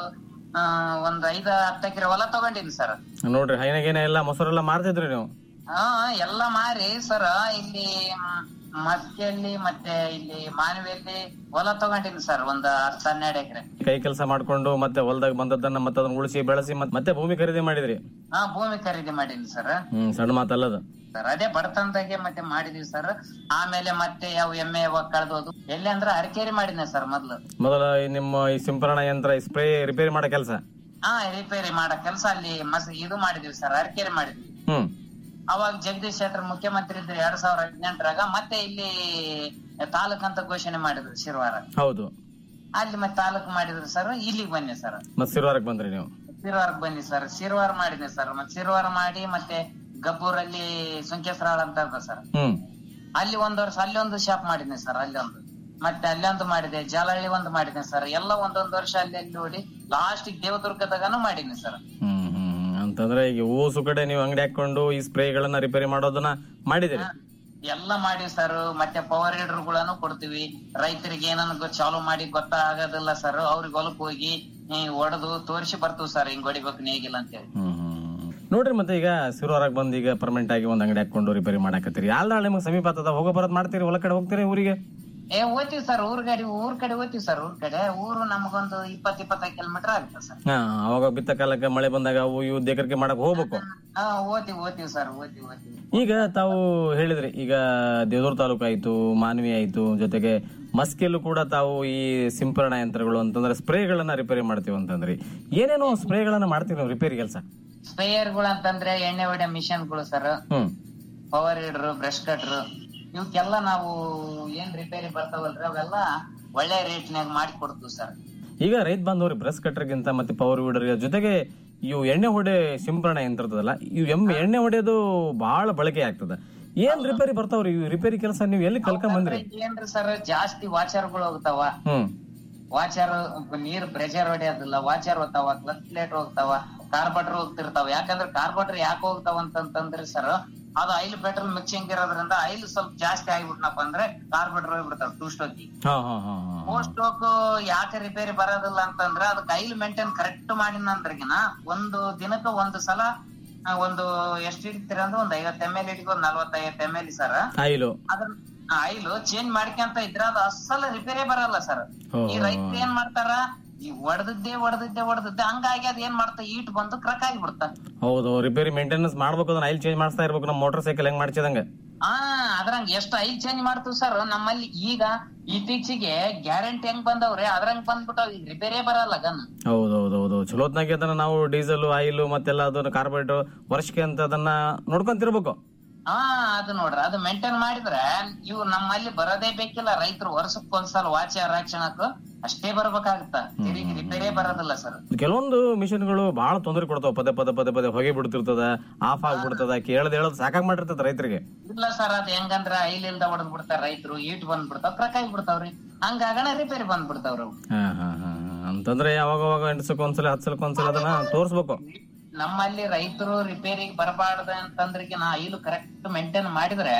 ಆ ಒಂದ್ ಐದ ಹತ್ತ ಎಕರೆ ಹೊಲ ತಗೊಂಡಿನಿ ಸರ್ ನೋಡ್ರಿ ಹೈನಗೇನ ಎಲ್ಲ ಮೊಸರೆಲ್ಲ ಮಾರ್ತಿದ್ರಿ ನೀವು ಹಾ ಎಲ್ಲ ಮಾರಿ ಸರ್ ಇಲ್ಲಿ ಮತ್ತೆಯಲ್ಲಿ ಮತ್ತೆ ಇಲ್ಲಿ ಮಾನವಿಯಲ್ಲಿ ಹೊಲ ತಗೊಂಡಿನಿ ಸರ್ ಒಂದ್ ಹತ್ತು ಹನ್ನೆರಡು ಎಕರೆ ಕೈ ಕೆಲಸ ಮಾಡ್ಕೊಂಡು ಮತ್ತೆ ಹೊಲದಾಗ ಬಂದದ್ದನ್ನ ಮತ್ತೆ ಅದನ್ನ ಉಳಿಸಿ ಬೆಳೆಸಿ ಮತ್- ಮತ್ತೆ ಭೂಮಿ ಖರೀದಿ ಮಾಡಿದ್ರಿ ಹಾ ಭೂಮಿ ಖರೀದಿ ಮಾಡೀನಿ ಸರ್ ಹ್ಮ್ ಸಣ್ಣ ಮಾತಲ್ಲದ ಸರ್ ಅದೇ ಬಡತನದಾಗೆ ಮತ್ತೆ ಮಾಡಿದೀವಿ ಸರ್ ಆಮೇಲೆ ಮತ್ತೆ ಯಾವ ಎಮ್ಮೆ ಯಾವಾಗ ಕಳ್ದೋದು ಎಲ್ಲಿ ಅಂದ್ರೆ ಅರಕೇರಿ ಮಾಡಿದ್ನೆ ಸರ್ ಮೊದ್ಲು ಮೊದಲ ಈ ನಿಮ್ಮ ಈ ಸಿಂಪರಣಾ ಯಂತ್ರ ಸ್ಪ್ರೇ ರಿಪೇರಿ ಮಾಡೋ ಕೆಲಸ ಹಾ ರಿಪೇರಿ ಮಾಡೋ ಕೆಲಸ ಅಲ್ಲಿ ಮಸ್ ಇದು ಮಾಡಿದ್ವಿ ಸರ್ ಅರಕೇರಿ ಮಾಡಿದ್ವಿ ಹ್ಮ್ ಅವಾಗ ಜಗದೀಶ್ ಶೆಟ್ಟರ್ ಮುಖ್ಯಮಂತ್ರಿ ಇದ್ರು ಎರಡ್ ಸಾವಿರದ ಹದಿನೆಂಟರಾಗ ಮತ್ತೆ ಇಲ್ಲಿ ತಾಲೂಕ್ ಅಂತ ಘೋಷಣೆ ಮಾಡಿದ್ರು ಶಿರ್ವಾರ ಹೌದು ಅಲ್ಲಿ ಮತ್ತೆ ತಾಲೂಕ್ ಮಾಡಿದ್ರು ಸರ್ ಇಲ್ಲಿಗೆ ಬನ್ನಿ ಸರ್ ಮತ್ ಸಿರ್ವಾರಕ್ ಬಂದ್ರಿ ನೀವು ಶಿರ್ವಾರಕ್ ಬನ್ನಿ ಸರ್ ಶಿರ್ವಾರ ಮಾಡಿದ್ನಿ ಸರ್ ಮತ್ತೆ ಶಿರ್ವಾರ ಮಾಡಿ ಮತ್ತೆ ಗಬ್ಬೂರಲ್ಲಿ ಸುಂಕೇಶ್ವರಾಳ್ ಅಂತ ಅದ ಸರ್ ಹ್ಮ್ ಅಲ್ಲಿ ಒಂದ್ ವರ್ಷ ಅಲ್ಲಿ ಒಂದು ಶಾಪ್ ಮಾಡಿದ್ನಿ ಸರ್ ಅಲ್ಲಿ ಒಂದು ಮತ್ತೆ ಅಲ್ಲೊಂದು ಮಾಡಿದೆ ಜಾಲಹಳ್ಳಿ ಒಂದು ಮಾಡಿದ್ನಿ ಸರ್ ಎಲ್ಲ ಒಂದೊಂದ್ ವರ್ಷ ಅಲ್ಲಿ ಅಲ್ಲಿ ನೋಡಿ ಲಾಸ್ಟ್ ದೇವದುರ್ಗದಾಗನು ಮಾಡಿದ್ನಿ ಸರ್ ಹ್ಮ್ ಹ್ಮ್ ಹ್ಮ್. ಅಂತಂದ್ರೆ ಈಗ ಓಸು ಕಡೆ ನೀವು ಅಂಗಡಿ ಹಾಕೊಂಡು ಈ ಸ್ಪ್ರೇಗಳನ್ನ ರಿಪೇರಿ ಮಾಡೋದನ್ನ ಮಾಡಿದಿರಿ ಎಲ್ಲ ಮಾಡಿ ಸರ್ ಮತ್ತೆ ಪವರ್ ಗಳನ್ನು ಕೊಡ್ತೀವಿ ರೈತರಿಗೆ ಏನನ್ನ ಗೊ- ಚಾಲು ಮಾಡಿ ಗೊತ್ತಾಗೋದಿಲ್ಲ ಸರ್ ಅವ್ರಿಗೆ ಹೊಲಕ್ ಹೋಗಿ ಹೊಡೆದು ತೋರಿಸಿ ಬರ್ತೀವಿ ಸರ್ ಹಿಂಗ್ ಹೊಡಿಬೇಕು ನೇಗಿಲ್ಲ ಅಂತೇಳಿ ನೋಡ್ರಿ ಮತ್ತೆ ಈಗ ಸಿರುವಾರಾಗ ಬಂದ್ ಈಗ ಪರ್ಮನೆಂಟ್ ಆಗಿ ಒಂದ್ ಅಂಗಡಿ ಹಾಕೊಂಡು ರಿಪೇರಿ ಮಾಡಾಕತ್ತೀರಿ ಯಾಳ್ದ ನಿಮ್ಗೆ ಸಮೀಪ ಆಗ್ತದ ಹೋಗೋ ಬರೋದ್ ಮಾಡ್ತೀರಿ ಹೊಲ ಕಡೆ ಹೋಗ್ತೀರಿ ಊರಿಗೆ ಏ ಓದ್ತೀವಿ ಸರ್ ಊರ್ ಕಡೆ ಊರ್ ಕಡೆ ಓದ್ತೀವಿ ಸರ್ ಊರ್ ಕಡೆ ಊರು ನಮಗೊಂದು ಇಪ್ಪತ್ ಇಪ್ಪತ್ತೈದು ಕಿಲೋಮೀಟರ್ ಆಗುತ್ತೆ ಸರ್ ಹಾ ಅವಾಗ ಬಿತ್ತ ಕಾಲಕ್ಕೆ ಮಳೆ ಬಂದಾಗ ಅವು ಇವು ದೇಕರಿಕೆ ಮಾಡಕ್ ಹೋಗ್ಬೇಕು ಹಾ ಓದ್ತೀವಿ ಓದ್ತೀವಿ ಸರ್ ಓದ್ತೀವಿ ಓದ್ತೀವಿ ಈಗ ತಾವು ಹೇಳಿದ್ರಿ ಈಗ ದೇವದೂರ್ ತಾಲೂಕು ಆಯ್ತು ಮಾನವಿ ಆಯ್ತು ಜೊತೆಗೆ ಮಸ್ಕಿಯಲ್ಲೂ ಕೂಡ ತಾವು ಈ ಸಿಂಪರಣಾ ಯಂತ್ರಗಳು ಅಂತಂದ್ರೆ ಸ್ಪ್ರೇಗಳನ್ನ ರಿಪೇರಿ ಮಾಡ್ತೀವಿ ಅಂತಂದ್ರಿ ಏನೇನೋ ಸ್ಪ್ರೇಗಳನ್ನ ಮಾಡ್ತೀವಿ ನಾವು ರಿಪೇರಿ ಕೆಲಸ ಸ್ಪ್ರೇಯರ್ಗಳು ಅಂತಂದ್ರೆ ಎಣ್ಣೆ ಹೊಡೆ ಮಿಷನ್ಗಳು ಸರ್ ಹ್ಮ್ ಪವರ್ ಹೀಡರ್ ಬ್ರಷ್ ಕಟ್ರ್ ಇವಕ್ಕೆಲ್ಲ ನಾವು ಏನ್ ರಿಪೇರಿ ಬರ್ತಾವಲ್ರಿ ಅವೆಲ್ಲ ಒಳ್ಳೆ ರೇಟ್ನಾಗ ಮಾಡಿ ಕೊಡ್ತೀವಿ ಸರ್ ಈಗ ರೈತ ಬಾಂಧವ್ರಿ ಬ್ರಷ್ ಕಟ್ಟರ್ಗಿಂತ ಮತ್ತೆ ಪವರ್ ವೀಡರ್ ಜೊತೆಗೆ ಇವು ಎಣ್ಣೆ ಹೊಡೆ ಸಿಂಪರಣೆ ಯಂತ್ರ ಇರ್ತದಲ್ಲ ಇವು ಎಮ್ಮೆ ಎಣ್ಣೆ ಹೊಡೆಯೋದು ಬಹಳ ಬಳಕೆ ಆಗ್ತದ ಏನ್ ರಿಪೇರಿ ಬರ್ತಾವ್ರಿ ಇವು ರಿಪೇರಿ ಕೆಲಸ ನೀವು ಎಲ್ಲಿ ಕಲ್ಕೊಂಡ್ ಬಂದ್ರಿ ಏನ್ರಿ ಸರ್ ಜಾಸ್ತಿ ವಾಚರ್ಗಳು ಹೋಗ್ತಾವ ಹ್ಮ್ ವಾಚರ್ ನೀರ್ ಪ್ರೆಷರ್ ಹೊಡೆಯೋದಿಲ್ಲ ವಾಚರ್ ಹೋಗ್ತಾವ ಕ್ಲಚ್ ಪ್ಲೇಟ್ ಹೋಗ್ತಾವ ಕಾರ್ಬಟ್ರ್ ಹೋಗ್ತಿರ್ತಾವ ಯಾಕಂದ್ರೆ ಕಾರ್ಬಟ್ರ್ ಯಾಕೆ ಹೋಗ್ತಾವ ಅಂತಂತಂದ್ರೆ ಸರ್ ಅದು ಆಯಿಲ್ ಪೆಟ್ರೋಲ್ ಮಿಕ್ಸಿಂಗ್ ಇರೋದ್ರಿಂದ ಆಯಿಲ್ ಸ್ವಲ್ಪ ಜಾಸ್ತಿ ಆಗ್ಬಿಟ್ನಪ್ಪ ಅಂದ್ರೆ ಕಾರ್ಬಟ್ರ್ ಹೋಗ್ಬಿಡ್ತಾವ ಟೂ ಸ್ಟೋಕಿ ಹಾ ಹಾ ಹಾ ಹಾ ಮೋಸ್ಟ್ ಸ್ಟೋಕ್ ಯಾಕೆ ರಿಪೇರಿ ಬರೋದಿಲ್ಲ ಅಂತಂದ್ರೆ ಅದಕ್ಕೆ ಆಯಿಲ್ ಮೇಂಟೈನ್ ಕರೆಕ್ಟ್ ಮಾಡಿನಂದ್ರಗಿನ ಒಂದು ದಿನಕ್ಕ ಒಂದು ಸಲ ಆ, ಒಂದು ಎಷ್ಟು ಇಡ್ತೀರ ಅಂದ್ರೆ ಒಂದ್ ಐವತ್ ಎಮ್ ಎಲ್ ಇಟ್ಕೊ ಒಂದ್ ನಲ್ವತ್ತೈವತ್ ಎಮ್ ಎಲ್ ಸರ್ ಆಯಿಲು ಅದನ್ನ ಆಯಿಲ್ ಚೇಂಜ್ ಮಾಡ್ಕೊಂತ ಇದ್ರ ಅದು ಅಸಲ ರಿಪೇರಿ ಬರಲ್ಲ ಸರ್ ಓ. ಈ ರೈತರು ಏನ್ ಮಾಡ್ತಾರ ಈ ಒಡೆದಿದ್ದೆ ಒಡೆದಿದ್ದೆ ಒಡೆದಿದ್ದೆ ಹಂಗಾಗಿ ಅದ್ ಏನ್ ಮಾಡ್ತಾ ಈಟ್ ಬಂದು ಕ್ರಕ್ ಆಗಿಬಿಡ್ತ ಹೌದು ರಿಪೇರಿ ಮೇಂಟೆನೆನ್ಸ್ ಮಾಡ್ಬೇಕು ಅದನ್ನ ಆಯಿಲ್ ಚೇಂಜ್ ಮಾಡ್ತಾ ಇರ್ಬೇಕು ನಮ್ಮ ಮೋಟರ್ ಸೈಕಲ್ ಹೆಂಗ್ ಮಾಡ್ಸಿದಂಗ ಆ ಅದ್ರಂಗ್ ಎಷ್ಟು ಆಯಿಲ್ ಚೇಂಜ್ ಮಾಡ್ತೀವಿ ಸರ್ ನಮ್ಮಲ್ಲಿ ಈಗ ಇತ್ತೀಚೆಗೆ ಗ್ಯಾರಂಟಿ ಹೆಂಗ್ ಬಂದವ್ರೆ ಅದ್ರಂಗ್ ಬಂದ್ಬಿಟ್ಟವ್ ಈಗ ರಿಪೇರೇ ಬರಲ್ಲ ಗನ್ ಹೌದು ಹೌದು ಹೌದು ಚಲೋತ್ನಾಗೆ ಅದನ್ನ ನಾವು ಡೀಸೆಲ್ ಆಯಿಲ್ ಮತ್ತೆಲ್ಲ ಅದನ್ನ ಕಾರ್ಬೋರೇಟರ್ ವರ್ಷಕ್ಕೆ ಅಂತ ಅದನ್ನ ನೋಡ್ಕೊಂತಿರ್ಬೇಕು ಹಾ ಅದು ನೋಡ್ರಿ ಅದು ಮೇಂಟೈನ್ ಮಾಡಿದ್ರೆ ಇವು ನಮ್ಮಲ್ಲಿ ಬರೋದೇ ಬೇಕಿಲ್ಲ ರೈತರು ವರ್ಷಕ್ಕೆ ಒಂದ್ಸಲ ವಾಚ ರಕ್ಷಣಕ್ ಅಷ್ಟೇ ಬರ್ಬೇಕಾಗತ್ತ ತಿರುಗಿ ರಿಪೇರೇ ಬರೋದಿಲ್ಲ ಸರ್ ಕೆಲವೊಂದು ಮಿಷನ್ಗಳು ಬಹಳ ತೊಂದರೆ ಕೊಡ್ತಾವ ಪದೇ ಪದೇ ಪದೇ ಪದೇ ಹೊಗೆ ಬಿಡ್ತಿರ್ತದ ಆಫ್ ಆಗ್ಬಿಡ್ತದ ಕೇಳದ್ ಹೇಳದ್ ಸಾಕಾಗ್ ಮಾಡಿರ್ತದ ರೈತರಿಗೆ ಇಲ್ಲ ಸರ್ ಅದ್ ಹೆಂಗಂದ್ರ ಐಲ್ ಇಲ್ದ ಹೊಡೆದ್ ಬಿಡ್ತಾರ ರೈತರು ಈಟ್ ಬಂದ್ಬಿಡ್ತಾವ ಕ್ರಕ್ ಬಿಡ್ತಾವ್ರಿ ಹಂಗಾಗಣ ರಿಪೇರಿ ಬಂದ್ಬಿಡ್ತಾವ್ರಿ ಅವು ಹಾ ಹಾ ಹಾ ಹಾ. ಅಂತಂದ್ರೆ ಯಾವಾಗ ಅವಾಗ ಎಂಟು ಸಲಕ್ಕೆ ಒಂದ್ಸಲ ಹತ್ತು ಸಲಕ್ಕೆ ಒಂದ್ಸಲ ಅದನ್ನ ತೋರ್ಸ್ಬೇಕು ನಮ್ಮಲ್ಲಿ ರೈತರು ರಿಪೇರಿಗೆ ಬರಬಾರ್ದು ಅಂತಂದ್ರಿಗೆ ನಾ ಐಲು ಕರೆಕ್ಟ್ ಮೇಂಟೈನ್ ಮಾಡಿದ್ರೆ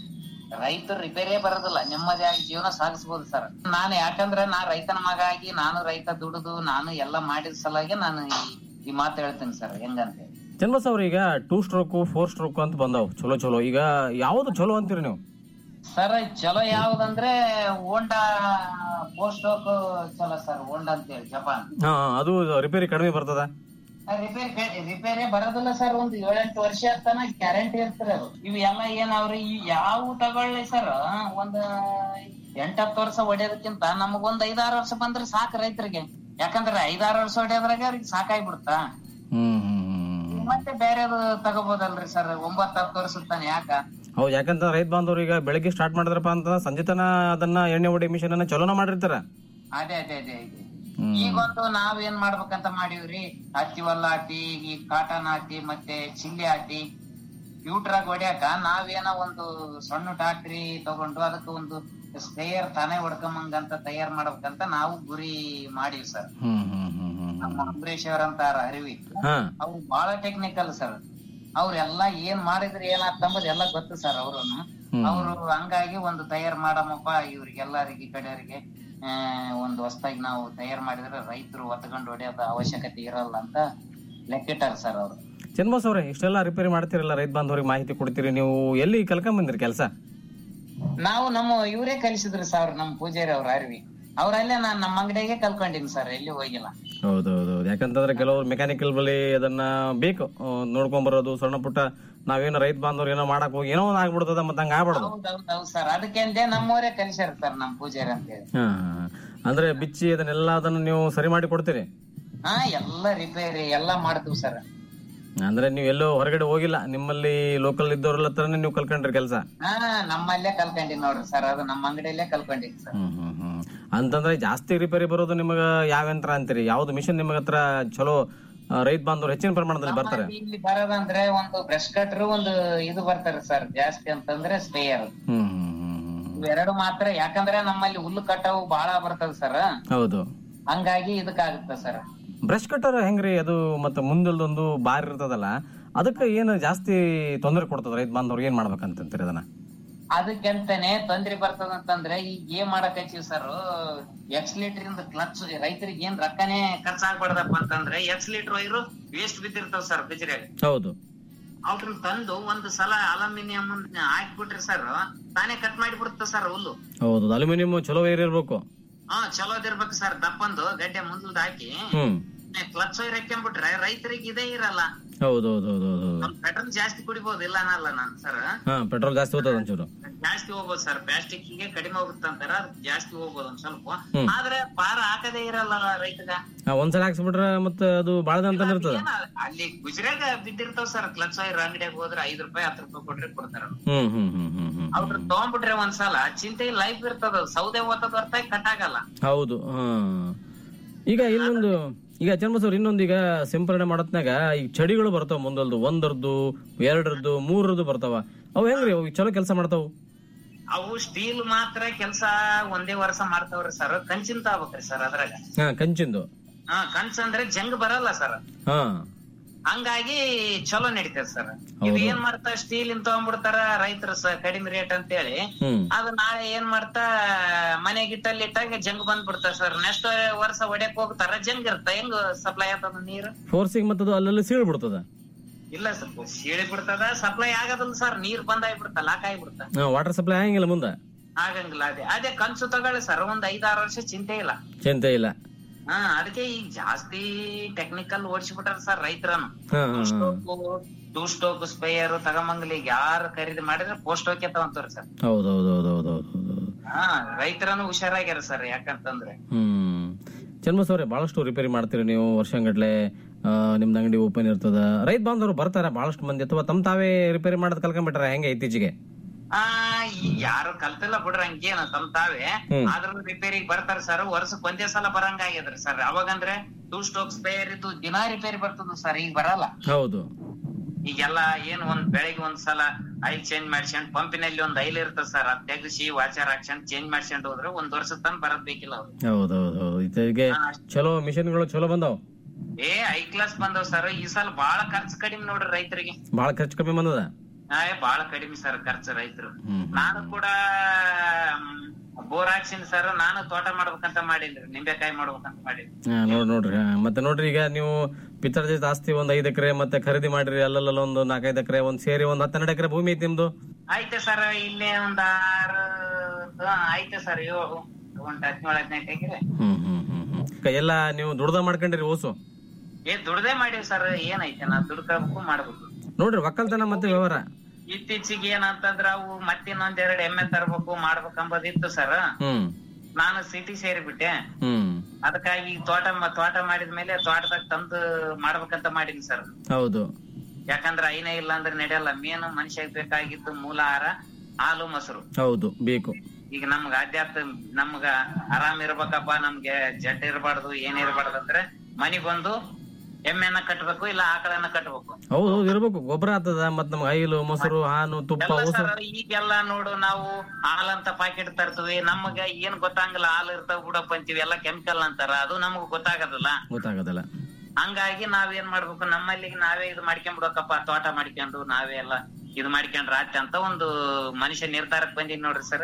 ರೈತರು ರಿಪೇರಿಯೇ ಬರೋದಿಲ್ಲ ನೆಮ್ಮದಿಯಾಗಿ ಜೀವನ ಸಾಗಿಸ್ಬೋದು ಸರ್ ನಾನು ಯಾಕಂದ್ರೆ ನಾ ರೈತನ ಮಗ ಆಗಿ ನಾನು ರೈತ ದುಡಿದು ನಾನು ಎಲ್ಲ ಮಾಡಿದ ಸಲುವಾಗಿ ನಾನು ಈ- ಈ ಮಾತು ಹೇಳ್ತೀನಿ ಸರ್ ಹೆಂಗಂತ ಹೇಳಿ. ಚನ್ಬಸ್ ಅವ್ರ ಈಗ ಟೂ ಸ್ಟ್ರೋಕ್ ಫೋರ್ ಸ್ಟ್ರೋಕ್ ಅಂತ ಬಂದಾವ್ ಚಲೋ ಚಲೋ ಈಗ ಯಾವ್ದು ಚಲೋ ಅಂತೀರಿ ನೀವು ಸರ್ ಚಲೋ ಯಾವ್ದಂದ್ರೆ ಹೋಂಡಾ ಪೋಸ್ಟ್ ಚಲೋ ಸರ್ ಹೋಂಡಾ ಅಂತೇಳಿ ಜಪಾನ್ ಹಾ ಅದು ರಿಪೇರಿ ಕಡಿಮೆ ಬರ್ತದ ರಿಪೇರಿ ರಿಪೇರಿ ಬರೋದಿಲ್ಲ ಸರ್ ಒಂದು ಏಳೆಂಟು ವರ್ಷ ತನ ಗ್ಯಾರಂಟಿ ಇರ್ತದೆ ಅದು ಇವು ಎಲ್ಲ ಏನಾವ್ರಿ ಈ ಯಾವ ತಗೊಳ್ಳಿ ಸರ್ ಒಂದ್ ಎಂಟತ್ತು ವರ್ಷ ಹೊಡೆಯೋದಕ್ಕಿಂತ ನಮಗೊಂದ್ ಐದಾರು ವರ್ಷ ಬಂದ್ರೆ ಸಾಕು ರೈತರಿಗೆ ಯಾಕಂದ್ರೆ ಐದಾರು ವರ್ಷ ಹೊಡೆಯೋದ್ರಾಗ ಅವ್ರಿಗೆ ಸಾಕಾಗ್ಬಿಡುತ್ತಾ ಹ್ಮ್ ಹ್ಮ್ ಹ್ಮ್ ಮತ್ತೆ ಬೇರೆದು ತಗೋಬೋದಲ್ರಿ ಸರ್ ಒಂಬತ್ತು ಹತ್ತು ವರ್ಷ ತಾನೆ ಯಾಕ ಹೌದು ಯಾಕಂತ ರೈತ ಬಾಂಧವ್ರು ಈಗ ಬೆಳಗ್ಗೆ ಸ್ಟಾರ್ಟ್ ಮಾಡಿದ್ರಪ್ಪ ಅಂತ ಸಂಜೆ ತನ ಅದನ್ನ ಎಣ್ಣೆ ಹೊಡಿ ಮಿಷನ್ ಅನ್ನ ಚಲೋನ ಮಾಡಿರ್ತಾರ ಅದೇ ಅದೇ ಅದೇ ಅದೇ ಈಗೊಂದು ನಾವ್ ಏನ್ ಮಾಡ್ಬೇಕಂತ ಮಾಡೀವ್ರಿ ಹತ್ತಿ ಹೊಲ ಹಾಕಿ ಈ ಕಾಟನ್ ಹಾಕಿ ಮತ್ತೆ ಚಿಲ್ಲಿ ಹಾಕಿ ಫ್ಯೂಟ್ರಾಗ ಹೊಡ್ಯಾಕ ನಾವೇನೋ ಒಂದು ಸಣ್ಣ ಟ್ರಾಕ್ಟ್ರಿ ತಗೊಂಡು ಅದಕ್ಕೆ ಒಂದು ಸ್ಪೇಯರ್ ತಾನೇ ಹೊಡ್ಕೊಂಬಂಗಂತ ತಯಾರ್ ಮಾಡ್ಬೇಕಂತ ನಾವು ಗುರಿ ಮಾಡೀವಿ ಸರ್ ಹ್ಮ್ ಹ್ಮ್ ಹ್ಮ್ ಹ್ಮ್ ನಮ್ಮ ಅಂಬರೀಶ್ ಅವರಂತಾರ ಅರಿವಿ ಹಾ ಅವ್ರು ಬಹಳ ಟೆಕ್ನಿಕಲ್ ಸರ್ ಅವ್ರೆಲ್ಲಾ ಏನ್ ಮಾಡಿದ್ರೆ ಏನಾಗ್ತಂಬುದು ಎಲ್ಲ ಗೊತ್ತು ಸರ್ ಅವ್ರನ್ನು ಅವ್ರು ಹಂಗಾಗಿ ಒಂದು ತಯಾರ್ ಮಾಡಮಪ್ಪ ಇವ್ರಿಗೆಲ್ಲರಿಗೆ ಈ ಕಡೆಯವರಿಗೆ ಆ, ಒಂದು ಹೊಸದಾಗಿ ನಾವು ತಯಾರ್ ಮಾಡಿದ್ರೆ ರೈತರು ಒತ್ಕೊಂಡು ಹೊಡೆಯೋದ ಅವಶ್ಯಕತೆ ಇರಲ್ಲ ಅಂತ ಲೆಕ್ಕಿಟ್ಟಾರ ಸರ್ ಅವ್ರು ಚನ್ಬಸ್ ಅವ್ರೆ ಇಷ್ಟೆಲ್ಲ ರಿಪೇರಿ ಮಾಡ್ತಿರಲ್ಲ ರೈತ ಬಾಂಧವ್ರಿಗೆ ಮಾಹಿತಿ ಕೊಡ್ತೀರಿ ನೀವು ಎಲ್ಲಿ ಕಲ್ಕೊಂಡ್ ಬಂದಿರಿ ಕೆಲಸ ನಾವು ನಮ್ಮ ಇವರೇ ಕಲಿಸಿದ್ರು ಸರ್ ನಮ್ಮ ಪೂಜಾರಿ ಅವ್ರ ಅರಿವಿ ಅವ್ರಲ್ಲೇ ನಾನ್ ನಮ್ಮ ಅಂಗಡಿಗೆ ಕಲ್ಕೊಂಡಿನಿ ಸರ್ ಎಲ್ಲಿ ಹೋಗಿಲ್ಲ ಹೌದೌದು ಯಾಕಂತಂದ್ರೆ ಕೆಲವರು ಮೆಕ್ಯಾನಿಕಲ್ ಬಳಿ ಅದನ್ನ ಬೇಕು ಆ, ನೋಡ್ಕೊಂಡ್ ಬರೋದು ಸಣ್ಣ ಪುಟ್ಟ ನಾವೇನೋ ರೈತ ಬಾಂಧವ್ರು ಏನೋ ಮಾಡಕ್ ಹೋಗಿ ಏನೋ ಒಂದ್ ಆಗ್ಬಿಡ್ತದ ಮತ್ತೆ ಹಂಗ ಆಗ್ಬಾರ್ದು ಹೌದೌದು ಸರ್ ಅದಕ್ಕೆ ಅಂದೆ ನಮ್ಮವರೇ ಕಲಿಸ್ಯಾರ ಸರ್ ನಮ್ಮ ಪೂಜಾರಿ ಅಂತ ಹೇಳಿ ಹಾ ಹಾ, ಹಾ. ಅಂದ್ರೆ ಬಿಚ್ಚಿ ಅದನ್ನೆಲ್ಲ ಅದನ್ನ ನೀವು ಸರಿ ಮಾಡಿ ಕೊಡ್ತೀರಿ ಹಾ ಎಲ್ಲ ರಿಪೇರಿ ಎಲ್ಲಾ ಮಾಡ್ತೀವಿ ಸರ್ ಅಂದ್ರೆ ನೀವು ಎಲ್ಲೋ ಹೊರಗಡೆ ಹೋಗಿಲ್ಲ ನಿಮ್ಮಲ್ಲಿ ಲೋಕಲ್ ಇದ್ದವ್ರ ಹತ್ರನೇ ನೀವು ಕಲ್ಕೊಂಡ್ರಿ ಕೆಲಸ ಹಾ ನಮ್ಮಲ್ಲೇ ಕಲ್ಕೊಂಡಿನಿ ನೋಡ್ರಿ ಸರ್ ಅದು ನಮ್ಮ ಅಂಗಡಿಯಲ್ಲೇ ಕಲ್ಕೊಂಡಿನಿ ಸರ್ ಹ್ಮ್ ಹ್ಮ್ ಹ್ಮ್ ಅಂತಂದ್ರೆ ಜಾಸ್ತಿ ರಿಪೇರಿ ಬರೋದು ನಿಮಗ ಯಾವ ಯಂತ್ರ ಅಂತೀರಿ ಯಾವ್ದು ಮಿಷನ್ ನಿಮಗ ಹತ್ರ ಚಲೋ ಆ, ರೈತ ಬಾಂಧವ್ರು ಹೆಚ್ಚಿನ ಪ್ರಮಾಣದಲ್ಲಿ ಬರ್ತಾರೆ ನಮ್ಮಲ್ಲಿ ಇಲ್ಲಿ ಬರೋದಂದ್ರೆ ಒಂದು ಬ್ರಷ್ ಕಟ್ರು ಒಂದು ಇದು ಬರ್ತಾರೆ ಸರ್ ಜಾಸ್ತಿ ಅಂತಂದ್ರೆ ಸ್ಪೇಯರ್ ಹ್ಮ್ ಹ್ಮ್ ಹ್ಮ್ ಹ್ಮ್. ಇವೆರಡು ಮಾತ್ರ ಯಾಕಂದ್ರೆ ನಮ್ಮಲ್ಲಿ ಹುಲ್ಲು ಕಟ್ಟವು ಬಹಳ ಬರ್ತದ ಸರ್ ಹೌದು ಹಂಗಾಗಿ ಇದಕ್ಕಾಗುತ್ತೆ ಸರ್ ಬ್ರಷ್ ಕಟ್ಟರ್ ಹೆಂಗ್ರಿ ಅದು ಮತ್ತೆ ಮುಂದಲ್ದೊಂದು ಬಾರ್ ಇರ್ತದಲ್ಲ ಅದಕ್ಕೆ ಏನು ಜಾಸ್ತಿ ತೊಂದರೆ ಕೊಡ್ತದ ರೈತ ಬಾಂಧವ್ರು ಏನ್ ಮಾಡ್ಬೇಕಂತೀರಿ ಅದನ್ನ ಅದಕ್ಕಂತಾನೆ ತೊಂದ್ರೆ ಬರ್ತದ ಅಂತಂದ್ರೆ ಈಗ ಏನ್ ಮಾಡಕ್ ಹಚ್ಚಿವಿ ಸರ್ ಎಕ್ಸ್ ಇಂದ ಕ್ಲಚ್ ರೈತರಿಗೆ ಏನ್ ರೊಕ್ಕನೇ ಖರ್ಚಾಗ್ಬಾರ್ದಪ್ಪ ಅಂತಂದ್ರೆ ಎಕ್ಸ್ ಲೀಟರ್ ವೈರು ವೇಸ್ಟ್ ಬಿದ್ದಿರ್ತಾವ ಸರ್ ಬಿಜ್ರಿಯಾಗ ಹೌದು ಅವ್ರನ್ನ ತಂದು ಒಂದು ಸಲ ಅಲ್ಯೂಮಿನಿಯಂ ಹಾಕ್ಬಿಟ್ರಿ ಸರ್ ತಾನೇ ಕಟ್ ಮಾಡಿ ಬಿಡುತ್ತ ಸರ್ ಹುಲ್ಲು ಹೌದು ಅಲ್ಯೂಮಿನಿಯಂ ಚಲೋ ವೈರ್ ಇರ್ಬೇಕು ಹಾ ಚಲೋದಿರ್ಬೇಕು ಸರ್ ದಪ್ಪಂದು ಗಡ್ಡೆ ಮುಂದಲ್ದ ಹಾಕಿ ಹ್ಮ್ ಕ್ಲಚ್ ವೈರ್ ಹಾಕ್ಕೊಂಡ್ಬಿಟ್ರೆ ರೈತರಿಗೆ ಇದೇ ಇರಲ್ಲ ಹೌದು ಹೌದು ಹೌದು ಹೌದು ಹೌದು ಪೆಟ್ರೋಲ್ ಜಾಸ್ತಿ ಕುಡಿಬಹುದು ಇಲ್ಲ ಅನ್ನಲ್ಲ ನಾನು ಸರ್ ಹಾ ಪೆಟ್ರೋಲ್ ಜಾಸ್ತಿ ಹೋಗ್ತದ ಒಂಚೂರು ಜಾಸ್ತಿ ಹೋಗ್ಬೋದು ಸರ್ ಪ್ಲಾಸ್ಟಿಕ್ ಗೆ ಕಡಿಮೆ ಹೋಗುತ್ತೆ ಅಂತಾರ ಅದಕ್ಕೆ ಜಾಸ್ತಿ ಹೋಗ್ಬೋದು ಒಂದ್ ಸ್ವಲ್ಪ ಹ್ಮ್. ಆದ್ರೆ ಪಾರ ಹಾಕದೇ ಇರಲ್ಲ ರೈತಗ ಹಾ, ಒಂದ್ಸಲ ಹಾಕ್ಸ್ಬಿಟ್ರೆ ಮತ್ತೆ ಅದು ಬಾಳದ ಅಂತ ಇರ್ತದ ಏನ ಅಲ್ಲಿ ಗುಜರಾಗ ಬಿದ್ದಿರ್ತಾವ ಸರ್ ಕ್ಲಚ್ ವೈರ್ ಅಂಗಡಿಯಾಗ ಹೋದ್ರೆ ಐದ್ ರೂಪಾಯಿ ಹತ್ತು ರೂಪಾಯಿ ಕೊಟ್ರೆ ಕೊಡ್ತಾರ ಹ್ಮ್ ಹ್ಮ್ ಹ್ಮ್ ಹ್ಮ್ ಹ್ಮ್ ಅವ್ರ ತಗೊಂಡ್ಬಿಟ್ರೆ ಒಂದ್ಸಲ ಚಿಂತೆ ಲೈಫ್ ಇರ್ತದ ಅದು. ಸೌದೆ ಓದೋದ್ ಹೊರತಾಗಿ ಕಟ್ ಆಗಲ್ಲ ಹೌದು ಹಾ ಈಗ ಇನ್ನೊಂದು ಈಗ ಚರ್ಮಸವ್ರು ಇನ್ನೊಂದು ಈಗ ಸಿಂಪರಣೆ ಮಾಡತ್ನಾಗ ಈಗ ಚಡಿಗಳು ಬರ್ತಾವ ಮುಂದಲ್ದು ಒಂದರದ್ದು ಎರಡರದ್ದು ಮೂರರದ್ದು ಬರ್ತಾವ ಅವು ಹೆಂಗ್ರಿ ಅವು ಚಲೋ ಕೆಲಸ ಮಾಡ್ತಾವು ಅವು ಸ್ಟೀಲ್ ಮಾತ್ರ ಕೆಲ್ಸ ಒಂದೇ ವರ್ಷ ಮಾಡ್ತಾವ್ರಿ ಸರ್ ಕಂಚಿಂತ ಆಗ್ಬೇಕ್ರಿ ಸರ್ ಅದ್ರಾಗ ಹಾ ಕಂಚಿಂದು ಹಾ ಕಂಚ್ ಅಂದ್ರೆ ಜಂಗ್ ಬರಲ್ಲ ಸರ್ ಹಾ ಹಂಗಾಗಿ ಚಲೋ ನಡೀತದೆ ಸರ್ ಹೌದು. ಇವ್ ಏನ್ ಮಾಡ್ತಾ ಸ್ಟೀಲ್ ಇನ್ ತಗೊಂಡ್ಬಿಡ್ತಾರ ರೈತರು ಸ ಕಡಿಮೆ ರೇಟ್ ಅಂತ ಹೇಳಿ ಹ್ಮ್ ಅದು ನಾಳೆ ಏನ್ ಮಾಡ್ತಾ ಮನೆಗೆ ಇಟ್ಟಲ್ಲಿ ಇಟ್ಟಾಗ ಜಂಗ್ ಬಂದ್ಬಿಡ್ತಾರ ಸರ್ ನೆಕ್ಸ್ಟ್ ವರ್ಷ ಹೊಡ್ಯಕ್ ಹೋಗ್ತಾರ ಜಂಗ್ ಇರ್ತ ಹೆಂಗ್ ಸಪ್ಲೈ ಆಗ್ತದ ನೀರು ಫೋರ್ಸಿಗೆ ಮತ್ತದು ಅಲ್ಲೆಲ್ಲ ಸೀಳ್ ಬಿಡ್ತದ ಇಲ್ಲ ಸರ್ ಸೀಳಿ ಬಿಡ್ತದ ಸಪ್ಲೈ ಆಗದಿಲ್ಲ ಸರ್ ನೀರ್ ಬಂದಾಗ್ಬಿಡ್ತ ಲಾಕ್ ಆಗಿಬಿಡ್ತ ವಾಟರ್ ಸಪ್ಲೈ ಆಗಂಗಿಲ್ಲ ಮುಂದೆ ಆಗಂಗಿಲ್ಲ ಅದೇ ಅದೇ ಕಂಚು ತಗೊಳ್ಳಿ ಸರ್ ಒಂದ್ ಐದಾರು ವರ್ಷ ಚಿಂತೆ ಇಲ್ಲ ಚಿಂತೆ ಇಲ್ಲ ಹಾ ಅದಕ್ಕೆ ಈಗ ಜಾಸ್ತಿ ಟೆಕ್ನಿಕಲ್ ಓಡಿಸ್ಬಿಟ್ಟಾರ ಸರ್ ರೈತರನ್ನು ಹಾ ಹಾ ಹಾ ಟೂ ಸ್ಟೋಕ್ ಸ್ಪೇಯರ್ ತಗೊಂಬಂಗ್ಲಿ ಈಗ ಯಾರು ಖರೀದಿ ಮಾಡಿದ್ರೆ ಪೋಸ್ಟ್ ಹೋಗಿ ತಗೊಂತಾರ ಸರ್ ಹೌದು ಹೌದು ಹೌದು ಹೌದು ಹೌದು ಹೌದು ಹಾ ರೈತರನ್ನು ಹುಷಾರಾಗ್ಯಾರ ಸರ್ ಯಾಕಂತಂದ್ರೆ ಹ್ಮ್ ಚನ್ಮಸ್ ಅವ್ರೆ ಬಹಳಷ್ಟು ರಿಪೇರಿ ಮಾಡ್ತೀರಿ ನೀವು ವರ್ಷಗಟ್ಲೆ ಆ, ನಿಮ್ದು ಅಂಗಡಿ ಓಪನ್ ಇರ್ತದ ರೈತ ಬಾಂಧವರು ಬರ್ತಾರ ಬಹಳಷ್ಟು ಮಂದಿ ಅಥವಾ ತಮ್ ತಾವೇ ರಿಪೇರಿ ಮಾಡೋದ್ ಕಲ್ಕೊಂಡ್ಬಿಟ್ರ ಹೆಂಗೆ ಇತ್ತೀಚೆಗೆ ಆ ಈಗ ಯಾರು ಕಲ್ತಿಲ್ಲ ಬಿಡ್ರಿ ಹಂಗೇನ ತಮ್ ತಾವೇ ಹ್ಮ್. ಆದ್ರೂ ರಿಪೇರಿಗೆ ಬರ್ತಾರ ಸರ್ ವರ್ಷಕ್ ಒಂದೇ ಸಲ ಬರಂಗ ಆಗ್ಯದ್ರಿ ಸರ್ ಅವಾಗಂದ್ರೆ ಟೂ ಸ್ಟೋಕ್ ಸ್ಪೇಯರ್ ಇದ್ದು ದಿನಾ ರಿಪೇರಿ ಬರ್ತದ ಸರ್ ಈಗ ಬರಲ್ಲ ಹೌದು ಈಗೆಲ್ಲ ಏನ್ ಒಂದ್ ಬೆಳಿಗ್ಗೆ ಒಂದ್ ಸಲ ಐಲ್ ಚೇಂಜ್ ಮಾಡ್ಸ್ಕೊಂಡ್ ಪಂಪಿನಲ್ಲಿ ಒಂದ್ ಐಲ್ ಇರ್ತದ ಸರ್ ಅದ್ ತೆಗ್ಸಿ ವಾಚರ್ ಹಾಕ್ಸ್ಕೊಂಡ್ ಚೇಂಜ್ ಮಾಡ್ಸ್ಕೊಂಡ್ ಹೋದ್ರೆ ಒಂದ್ ವರ್ಷದ ತನಕ ಬರದ್ ಬೇಕಿಲ್ಲ ಅವ್ರು ಹೌದು ಹೌದು ಹೌದು ಇತ್ತೀಚೆಗೆ ಚಲೋ ಮಿಷನ್ಗಳು ಚಲೋ ಬಂದಾವ್ ಏ ಐ ಕ್ಲಾಸ್ ಬಂದವ್ ಸರ್ ಈ ಸಲ ಬಾಳ ಖರ್ಚು ಕಡಿಮೆ ನೋಡ್ರಿ ರೈತರಿಗೆ ಬಹಳ ಖರ್ಚು ಕಮ್ಮಿ ಬಂದದ ಏ ಬಾಳ ಕಡಿಮೆ ಸರ್ ಖರ್ಚು ರೈತರು ನಾನು ಕೂಡ ಬೋರ್ ಹಾಕ್ಸಿನಿ ಸರ್ ನಾನು ತೋಟ ಮಾಡ್ಬೇಕಂತ ಮಾಡೀನ್ರಿ ನಿಂಬೆಕಾಯಿ ಮಾಡ್ಬೇಕಂತ ಮಾಡೀನಿ ಹಾ, ನೋಡ್ ನೋಡ್ರಿ ಹಾ. ಮತ್ತೆ ನೋಡ್ರಿ ಈಗ ನೀವು ಪಿತ್ತರ್ಜಿತ ಆಸ್ತಿ ಒಂದ್ ಐದ್ ಎಕರೆ ಮತ್ತೆ ಖರೀದಿ ಮಾಡಿರಿ ಅಲ್ಲಲ್ಲ ಒಂದು ನಾಲ್ಕೈದು ಎಕರೆ ಒಂದ್ ಸೇರಿ ಒಂದ್ ಹತ್ತೆರಡು ಎಕರೆ ಭೂಮಿ ಐತಿ ನಿಮ್ದು ಐತೆ ಸರ್ ಇಲ್ಲೇ ಒಂದ್ ಆರು ಹಾ, ಐತೆ ಸರ್ ಏಳು ಒಂದ್ ಹದಿನೇಳು ಹದಿನೆಂಟು ಎಕರೆ ಹ್ಮ್ ಹ್ಮ್ ಹ್ಮ್ ಹ್ಮ್ ಕ- ಎಲ್ಲ ನೀವು ದುಡ್ದ ಮಾಡ್ಕೊಂಡಿರಿ ಓಸು ಏ ದುಡ್ದೇ ಮಾಡೀವಿ ಸರ್ ಏನೈತೆ ನಾ ದುಡ್ಕೋಬೇಕು ಮಾಡ್ಬೇಕು ನೋಡ್ರಿ ಒಕ್ಕಲ್ತನ ಮತ್ತೆ ವ್ಯವಹಾರ ಇತ್ತೀಚಿಗೆ ಏನಂತಂದ್ರ ಅವು ಮತ್ತಿನ್ನೊಂದ್ ಎರಡ್ ಎಮ್ಮೆ ತರ್ಬೇಕು ಮಾಡ್ಬೇಕಂಬದಿತ್ತು ಸರ್ ಹ್ಮ್ ನಾನು ಸಿಟಿ ಸೇರಿಬಿಟ್ಟೆ ಹ್ಮ್ ಅದಕ್ಕಾಗಿ ಈಗ ತೋಟ ಮ- ತೋಟ ಮಾಡಿದ್ಮೇಲೆ ತೋಟದಾಗ ತಂದು ಮಾಡ್ಬೇಕಂತ ಮಾಡೀನಿ ಸರ್ ಹೌದು ಯಾಕಂದ್ರ ಐನೇ ಇಲ್ಲ ಅಂದ್ರೆ ನಡೆಯಲ್ಲ ಮೇನು ಮನುಷ್ಯಗ್ ಬೇಕಾಗಿದ್ದು ಮೂಲ ಆಹಾರ ಹಾಲು ಮೊಸರು ಹೌದು ಬೇಕು ಈಗ ನಮ್ಗ ಆಧ್ಯಾತ್ಮ ನಮ್ಗ ಆರಾಮ್ ಇರ್ಬೇಕಪ್ಪ ನಮ್ಗೆ ಜಡ್ ಇರಬಾರ್ದು ಏನ್ ಇರಬಾರ್ದು ಅಂದ್ರೆ ಮನಿಗೊಂದು ಎಮ್ಮೆನ ಕಟ್ಬೇಕು ಇಲ್ಲ ಆಕಳನ್ನ ಕಟ್ಬೇಕು ಹೌದು ಹೌದು ಇರ್ಬೇಕು ಗೊಬ್ಬರ ಆಗ್ತದ ಮತ್ ನಮ್ಗೆ ಐಲು ಮೊಸರು ಹಾಲು ತುಪ್ಪ ಎಲ್ಲ ಓಸು ಸರ್ ಈಗೆಲ್ಲ ನೋಡು ನಾವು ಹಾಲಂತ ಪಾಕೆಟ್ ತರ್ತೀವಿ ನಮಗ ಏನ್ ಗೊತ್ತಾಗಲ್ಲ ಹಾಲು ಇರ್ತಾವ ಬಿಡಪ್ಪ ಅಂತೀವಿ ಎಲ್ಲ ಕೆಮಿಕಲ್ ಅಂತಾರ ಅದು ನಮಗ್ ಗೊತ್ತಾಗದಲ್ಲ ಗೊತ್ತಾಗೋದಲ್ಲ ಹಂಗಾಗಿ ನಾವೇನ್ ಮಾಡ್ಬೇಕು ನಮ್ಮಲ್ಲಿ ನಾವೇ ಇದು ಮಾಡ್ಕೊಂಡ್ಬಿಡಕಪ್ಪ ತೋಟ ಮಾಡ್ಕೊಂಡು ನಾವೇ ಎಲ್ಲ ಇದು ಮಾಡ್ಕೊಂಡ್ರ ಆತ ಅಂತ ಒಂದು ಮನುಷ್ಯ ನಿರ್ಧಾರಕ್ ಬಂದಿದ್ ನೋಡ್ರಿ ಸರ್